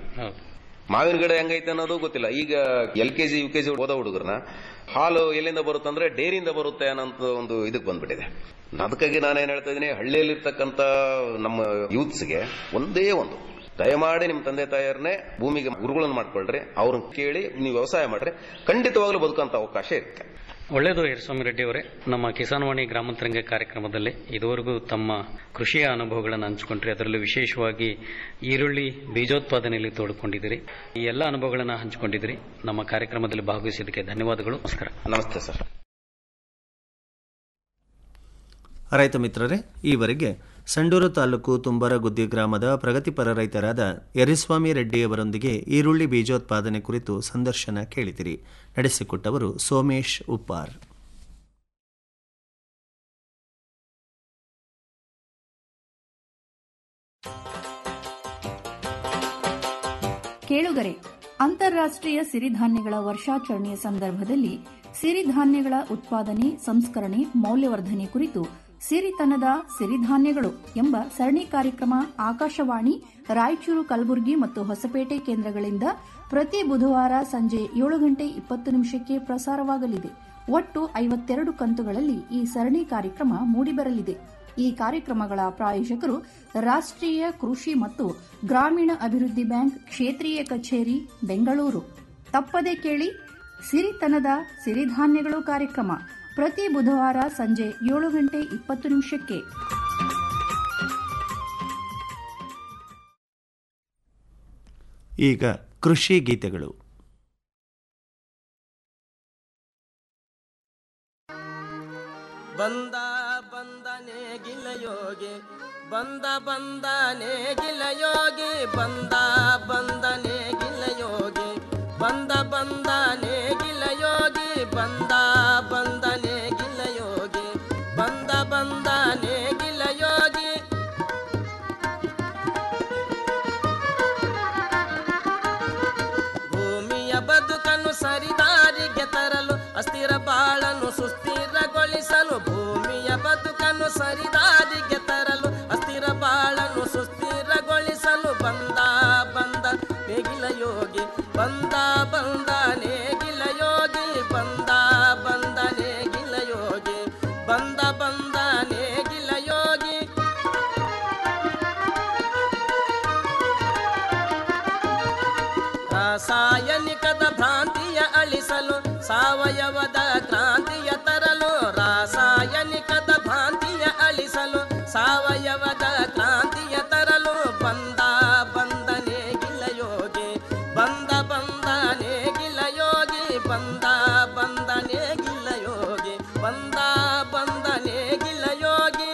ಮಾವಿನ ಗಿಡ ಹೆಂಗೈತೆ ಅನ್ನೋದು ಗೊತ್ತಿಲ್ಲ ಈಗ ಎಲ್ ಕೆಜಿ ಯು ಕೆಜಿ ಓದೋ ಹುಡುಗರನ್ನ ಹಾಲು ಎಲ್ಲಿಂದ ಬರುತ್ತಂದ್ರೆ ಡೇರಿಯಿಂದ ಬರುತ್ತೆ ಅನ್ನೋ ಒಂದು ಇದಕ್ಕೆ ಬಂದ್ಬಿಟ್ಟಿದೆ ಅದಕ್ಕಾಗಿ ನಾನೇನ್ ಹೇಳ್ತಾ ಇದ್ದೀನಿ ಹಳ್ಳಿಯಲ್ಲಿರ್ತಕ್ಕಂಥ ನಮ್ಮ ಯೂತ್ಸ್ಗೆ ಒಂದೇ ಒಂದು ದಯಮಾಡಿ ನಿಮ್ಮ ತಂದೆ ತಾಯಿಯರನ್ನೇ ಭೂಮಿಗೆ ಗುರುಗಳನ್ನು ಮಾಡ್ಕೊಳ್ರಿ ಅವ್ರನ್ನ ಕೇಳಿ ನೀವು ವ್ಯವಸಾಯ ಮಾಡ್ರಿ ಖಂಡಿತವಾಗ್ಲೂ ಬದುಕಂತ ಅವಕಾಶ ಇರುತ್ತೆ ಒಳ್ಳೆಯದು ಯರಸ್ವಾಮಿ ರೆಡ್ಡಿ ಅವರೇ ನಮ್ಮ ಕಿಸಾನ್ವಾಣಿ ಗ್ರಾಮಾಂತರಂಗ ಕಾರ್ಯಕ್ರಮದಲ್ಲಿ ಇದುವರೆಗೂ ತಮ್ಮ ಕೃಷಿಯ ಅನುಭವಗಳನ್ನು ಹಂಚಿಕೊಂಡ್ರಿ ಅದರಲ್ಲೂ ವಿಶೇಷವಾಗಿ ಈರುಳ್ಳಿ ಬೀಜೋತ್ಪಾದನೆಯಲ್ಲಿ ತೋಡ್ಕೊಂಡಿದ್ದೀರಿ ಈ ಎಲ್ಲ ಅನುಭವಗಳನ್ನು ಹಂಚಿಕೊಂಡಿದ್ದೀರಿ ನಮ್ಮ ಕಾರ್ಯಕ್ರಮದಲ್ಲಿ ಭಾಗವಹಿಸಿದ್ದಕ್ಕೆ ಧನ್ಯವಾದಗಳು ನಮಸ್ಕಾರ ನಮಸ್ತೆ ಸರ್ ರೈತ ಮಿತ್ರರೇ ಈವರೆಗೆ ಸಂಡೂರು ತಾಲೂಕು ತುಂಬರಗುದ್ದಿ ಗ್ರಾಮದ ಪ್ರಗತಿಪರ ರೈತರಾದ ಯರಿಸ್ವಾಮಿ ರೆಡ್ಡಿಯವರೊಂದಿಗೆ ಈರುಳ್ಳಿ ಬೀಜೋತ್ಪಾದನೆ ಕುರಿತು ಸಂದರ್ಶನ ಕೇಳಿದಿರಿ ನಡೆಸಿಕೊಟ್ಟವರು ಸೋಮೇಶ್ ಉಪ್ಪಾರ್ ಕೇಳುಗರೆ ಅಂತಾರಾಷ್ಟ್ರೀಯ ಸಿರಿಧಾನ್ಯಗಳ ವರ್ಷಾಚರಣೆಯ ಸಂದರ್ಭದಲ್ಲಿ ಸಿರಿಧಾನ್ಯಗಳ ಉತ್ಪಾದನೆ ಸಂಸ್ಕರಣೆ ಮೌಲ್ಯವರ್ಧನೆ ಕುರಿತು ಸಿರಿತನದ ಸಿರಿಧಾನ್ಯಗಳು ಎಂಬ ಸರಣಿ ಕಾರ್ಯಕ್ರಮ ಆಕಾಶವಾಣಿ ರಾಯಚೂರು ಕಲಬುರಗಿ ಮತ್ತು ಹೊಸಪೇಟೆ ಕೇಂದ್ರಗಳಿಂದ ಪ್ರತಿ ಬುಧವಾರ ಸಂಜೆ ಏಳು ಗಂಟೆ ಇಪ್ಪತ್ತು ನಿಮಿಷಕ್ಕೆ ಪ್ರಸಾರವಾಗಲಿದೆ ಒಟ್ಟು ಐವತ್ತೆರಡು ಕಂತುಗಳಲ್ಲಿ ಈ ಸರಣಿ ಕಾರ್ಯಕ್ರಮ ಮೂಡಿಬರಲಿದೆ ಈ ಕಾರ್ಯಕ್ರಮಗಳ ಪ್ರಾಯೋಜಕರು ರಾಷ್ಟ್ರೀಯ ಕೃಷಿ ಮತ್ತು ಗ್ರಾಮೀಣ ಅಭಿವೃದ್ಧಿ ಬ್ಯಾಂಕ್ ಕ್ಷೇತ್ರೀಯ ಕಚೇರಿ ಬೆಂಗಳೂರು ತಪ್ಪದೆ ಕೇಳಿ ಸಿರಿತನದ ಸಿರಿಧಾನ್ಯಗಳು ಕಾರ್ಯಕ್ರಮ ಪ್ರತಿ ಬುಧವಾರ ಸಂಜೆ ಏಳು ಗಂಟೆ ಇಪ್ಪತ್ತು ನಿಮಿಷಕ್ಕೆ ಈಗ ಕೃಷಿ ಗೀತೆಗಳು ಬಂದ ಬಂದನೆ ಗಿಲಯೋಗಿ ಬಂದ ಬಂದನೆ ಗಿಲಯೋಗಿ ಬಂದ ಬಂದನೆ ಗಿಲಯೋಗಿ ಬಂದ ಬಂದನೆ ಗಿಲಯೋಗಿ ಬಂದ ಬಂದನೆ ಗಿಲಯೋಗಿ ಬಂದ ಬಂದನೆ ಗಿಲಯೋಗಿ ಭೂಮಿಯ ಬದುಕನ್ನು ಸರಿದಾರಿಗೆ ತರಲು ಅಸ್ಥಿರ ಬಾಳನ್ನು ಸುಸ್ಥಿರಗೊಳಿಸಲು ಭೂಮಿಯ ಬದುಕನ್ನು ಸರಿದಾರಿಗೆ ತರಲು ಅಸ್ಥಿರ ಬಾಳನ್ನು ಸುಸ್ಥಿರಗೊಳಿಸಲು ಬಂದ ಬಂದ ನೇಗಿಲ ಯೋಗಿ ಬಂದ ಬಂದ ನೇಗಿಲ ಯೋಗಿ ಬಂದ ಬಂದ ನೇಗಿಲ ಯೋಗಿ ಬಂದ ಬಂದ ನೇಗಿಲ ಯೋಗಿ ರಾಸಾಯನಿಕದ ಭ್ರಾಂತಿಯ ಅಳಿಸಲು ಸಾವಯವದ ಕ್ರಾಂತಿಯ ತರಲು ರಾಸಾಯನಿಕದ ಭ್ರಾಂತಿಯ ಅಳಿಸಲು ಸಾವಯವದ ಕ್ರಾಂತಿಯ ತರಲು ಬಂದ ಬಂದನೆ ಗಿಲಯೋಗಿ ಬಂದ ಬಂದನೆ ಗಿಲಯೋಗಿ ಬಂದ ಬಂದನೆ ಗಿಲಯೋಗಿ ಬಂದ ಬಂದನೆ ಗಿಲಯೋಗಿ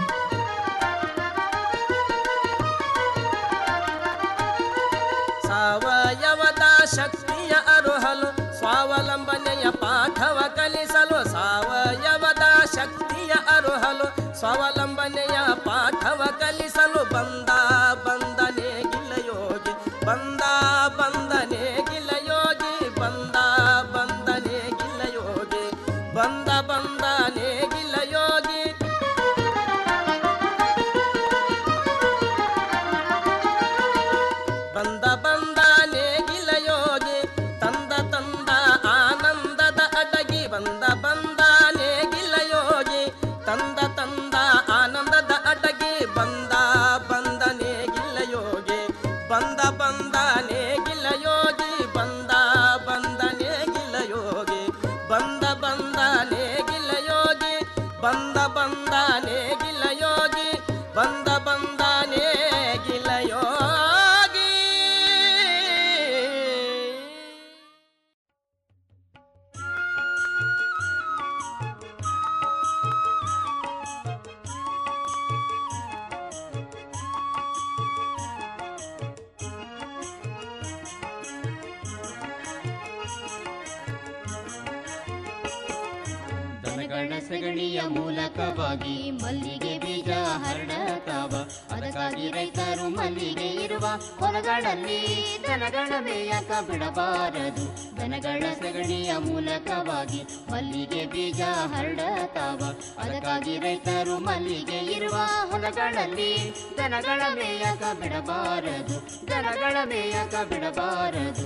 ಸಾವಯವದ ಶಕ್ತಿಯ ಅರುಹಲು ಸ್ವಾವಲಂಬನೆಯ ಪಾಠವ ಕಲಿಸಲು ಸಾವಯವದ ಶಕ್ತಿಯ ಅರುಹಲು ಸ್ವಾವಲಂಬನೆಯ ಪಾಠವ ಕಲಿಸಲು ಬಂದ ಬಂದನೆ ಗಿಲಯೋಗಿ ಬಂದ ಬಂದನೆ ಗಿಲಯೋಗಿ ಬಂದ ಬಂದನೆ ಗಿಲಯೋಗಿ ದನಗಳ ಸಗಣಿಯ ಮೂಲಕವಾಗಿ ಮಲ್ಲಿಗೆ ಬೀಜ ಹರಡತಾವ ಅದಕ್ಕಾಗಿ ರೈತರು ಮಲ್ಲಿಗೆ ಇರುವ ಹೊಲಗಳಲ್ಲಿ ದನಗಳ ಮೇಯಕ ಬಿಡಬಾರದು ದನಗಳ ಸಗಣಿಯ ಮೂಲಕವಾಗಿ ಮಲ್ಲಿಗೆ ಬೀಜ ಹರಡತಾವ ಅದಕ್ಕಾಗಿ ರೈತರು ಮಲ್ಲಿಗೆ ಇರುವ ಹೊಲಗಳಲ್ಲಿ ದನಗಳ ಮೇಯಕ ಬಿಡಬಾರದು ದನಗಳ ಮೇಯಕ ಬಿಡಬಾರದು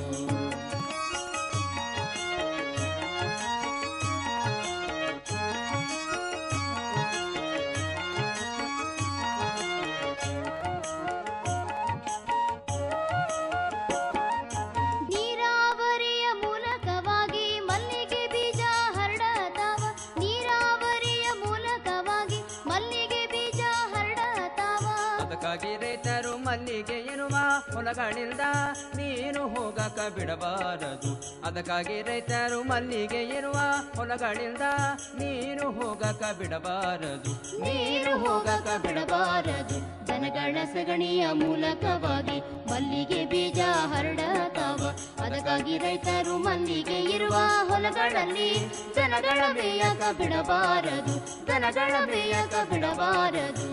ನೀರಾವರಿಯ ಮೂಲಕವಾಗಿ ಮಲ್ಲಿಗೆ ಬೀಜ ಹರಡತಾವ ನೀರಾವರಿಯ ಮೂಲಕವಾಗಿ ಮಲ್ಲಿಗೆ ಬೀಜ ಹರಡತಾವ ಅದಕ್ಕಾಗಿ ರೈತರು ಮಲ್ಲಿಗೆ ಇರುವ ಹೊಲಗಳಿಂದ ನೀರು ಹೋಗಕ ಬಿಡಬಾರದು ಅದಕ್ಕಾಗಿ ರೈತರು ಮಲ್ಲಿಗೆ ಇರುವ ಹೊಲಗಳಿಂದ ನೀರು ಹೋಗಕ ಬಿಡಬಾರದು ನೀರು ಹೋಗಕ ಬಿಡಬಾರದು ದನಗಳ ಸಗಣಿಯ ಮೂಲಕವಾಗಿ ಮಲ್ಲಿಗೆ ಬೀಜ ಹರಡತಾವ ಅದಕ್ಕಾಗಿ ರೈತರು ಮಲ್ಲಿಗೆ ಇರುವ ಹೊಲಗಳಲ್ಲಿ ದನಗಳ ಮೇಯಕ ಬಿಡಬಾರದು ದನಗಳ ಮೇಯಕ ಬಿಡಬಾರದು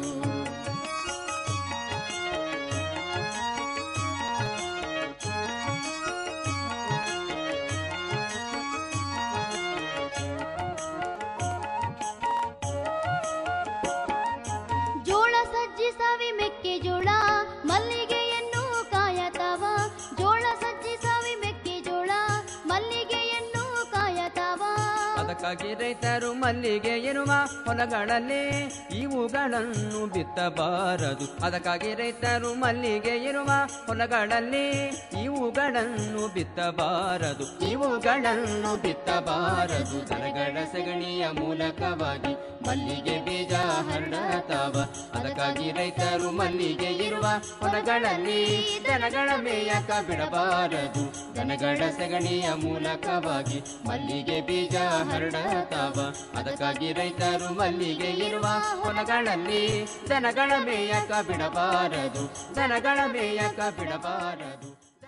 ಜೋಳ ಸಜ್ಜಿ ಸವಿ ಮೆಕ್ಕೆಜೋಳ ಮಲ್ಲಿಗೆಯನ್ನು ಕಾಯತಾವ ಜೋಳ ಸಜ್ಜಿ ಸವಿ ಮೆಕ್ಕೆಜೋಳ ಮಲ್ಲಿಗೆಯನ್ನು ಕಾಯತಾವ ಅದಕ್ಕಾಗಿ ರೈತರು ಮಲ್ಲಿಗೆ ಇರುವ ಹೊಲಗಳಲ್ಲಿ ಇವುಗಳನ್ನು ಬಿತ್ತಬಾರದು ಅದಕ್ಕಾಗಿ ರೈತರು ಮಲ್ಲಿಗೆ ಇರುವ ಹೊಲಗಳಲ್ಲಿ ಇವುಗಳನ್ನು ಬಿತ್ತಬಾರದು ಇವುಗಳನ್ನು ಬಿತ್ತಬಾರದು ದನಗಳ ಸಗಣಿಯ ಮೂಲಕವಾಗಿ ಮಲ್ಲಿಗೆ ಬೀಜ ಹರಡತಾವ ಅದಕ್ಕಾಗಿ ರೈತರು ಮಲ್ಲಿಗೆ ಇರುವ ಹೊಲಗಳಲ್ಲಿ ದನಗಳ ಮೇಯಕ ಬಿಡಬಾರದು ದನಗಳ ಸಗಣಿಯ ಮೂಲಕವಾಗಿ ಮಲ್ಲಿಗೆ ಬೀಜ ಹರಡತಾವ ಅದಕ್ಕಾಗಿ ರೈತರು ಮಲ್ಲಿಗೆ ಇರುವ ಹೊಲಗಳಲ್ಲಿ ದನಗಳ ಮೇಯಕ ಬಿಡಬಾರದು ದನಗಳ ಮೇಯಕ ಬಿಡಬಾರದು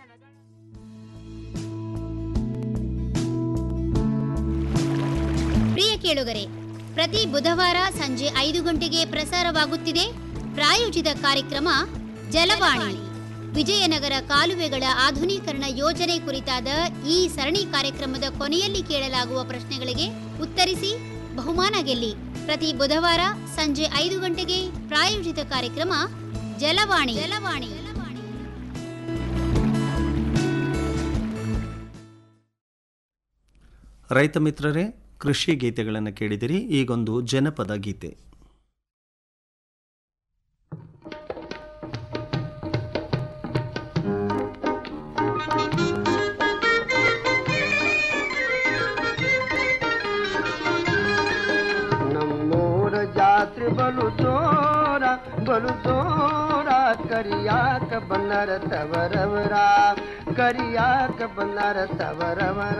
ಪ್ರಿಯ ಕೇಳುಗರೆ ಪ್ರತಿ ಬುಧವಾರ ಸಂಜೆ ಐದು ಗಂಟೆಗೆ ಪ್ರಸಾರವಾಗುತ್ತಿದೆ ಪ್ರಾಯೋಜಿತ ಕಾರ್ಯಕ್ರಮ ಜಲವಾಣಿ ವಿಜಯನಗರ ಕಾಲುವೆಗಳ ಆಧುನೀಕರಣ ಯೋಜನೆ ಕುರಿತಾದ ಈ ಸರಣಿ ಕಾರ್ಯಕ್ರಮದ ಕೊನೆಯಲ್ಲಿ ಕೇಳಲಾಗುವ ಪ್ರಶ್ನೆಗಳಿಗೆ ಉತ್ತರಿಸಿ ಬಹುಮಾನ ಗೆಲ್ಲಿ ಪ್ರತಿ ಬುಧವಾರ ಸಂಜೆ ಐದು ಗಂಟೆಗೆ ಪ್ರಾಯೋಜಿತ ಕಾರ್ಯಕ್ರಮ ಜಲವಾಣಿ ಜಲವಾಣಿ ರೈತ ಮಿತ್ರರೇ ಕೃಷಿ ಗೀತೆಗಳನ್ನು ಕೇಳಿದಿರಿ ಈಗೊಂದು ಜನಪದ ಗೀತೆ ನಮ್ಮೂರ ಜಾತ್ರೆ ಬಲು ಜೋರ ಬಲು ಜೋರ ಕರಿಯಾಕ ಬನ್ನರ ತವರವರ ಕರಿಯಾಕ ಬನ್ನರ ತವರವರ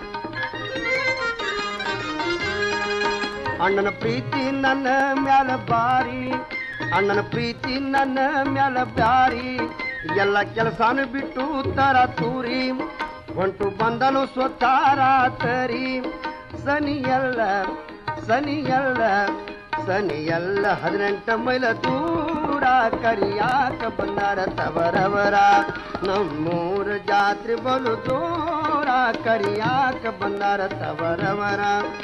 ಅಣ್ಣನ ಪ್ರೀತಿ ನನ್ನ ಮ್ಯಾಲ ಬಾರಿ ಅಣ್ಣನ ಪ್ರೀತಿ ನನ್ನ ಮ್ಯಾಲ ಬ್ಯಾರಿ ಎಲ್ಲ ಕೆಲಸಾನು ಬಿಟ್ಟು ತರ ತೂರಿ ಹೊಂಟು ಬಂದನು ಸ್ವತಾರ ತರಿ ಸನಿಯಲ್ಲ ಸನಿಯಲ್ಲ ಸನಿಯಲ್ಲ ಹದಿನೆಂಟ ಮೈಲ ದೂರ ಕರಿಯಾಕ ಬಂದಾರ ತವರವರ ನಮ್ಮೂರ ಜಾತ್ರೆ ಬಲು ದೂರ ಕರಿಯಾಕ ಬಂದಾರ ತವರವರ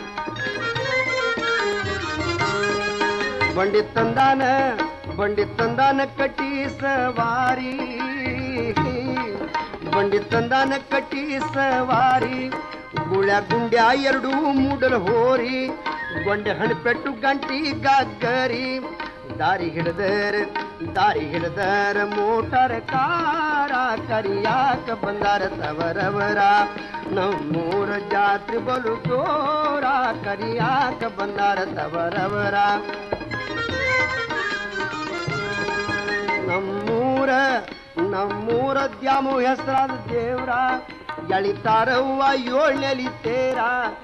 ಬಂಡಿ ತಂದಾನ ಬಂಡಿ ತಂದಾನ ಕಟ್ಟಿ ಸವಾರಿ ಬಂಡಿ ತಂದಾನ ಕಟ್ಟಿ ಸವಾರಿ ಗುಳ್ಯ ಗುಂಡ್ಯ ಎರಡು ಮೂಡಲ್ ಹೋರಿ ಗೊಂಡೆ ಹಣಪೆಟ್ಟು ಗಂಟಿ ಗಗ್ಗರಿ ದಾರಿ ಹಿಡ್ದರ ದಾರಿ ಹಿಡ್ದರ ಮೋಟರ್ ಕಾರ ಕರಿಯಾಕ ಬಂದಾರ ತವರವರ ನಮ್ಮೂರ ಜಾತ್ರೆ ಬಲು ತೋರ ಕರಿಯಾಕ ಬಂದಾರ ತವರವರ ನಮ್ಮೂರ ನಮ್ಮೂರ ದ್ಯಾಮು ಹೆಸರಾದ ದೇವ್ರ ಎಳಿತಾರವ್ವ ಏಳ್ನೆಲಿ ತೇರ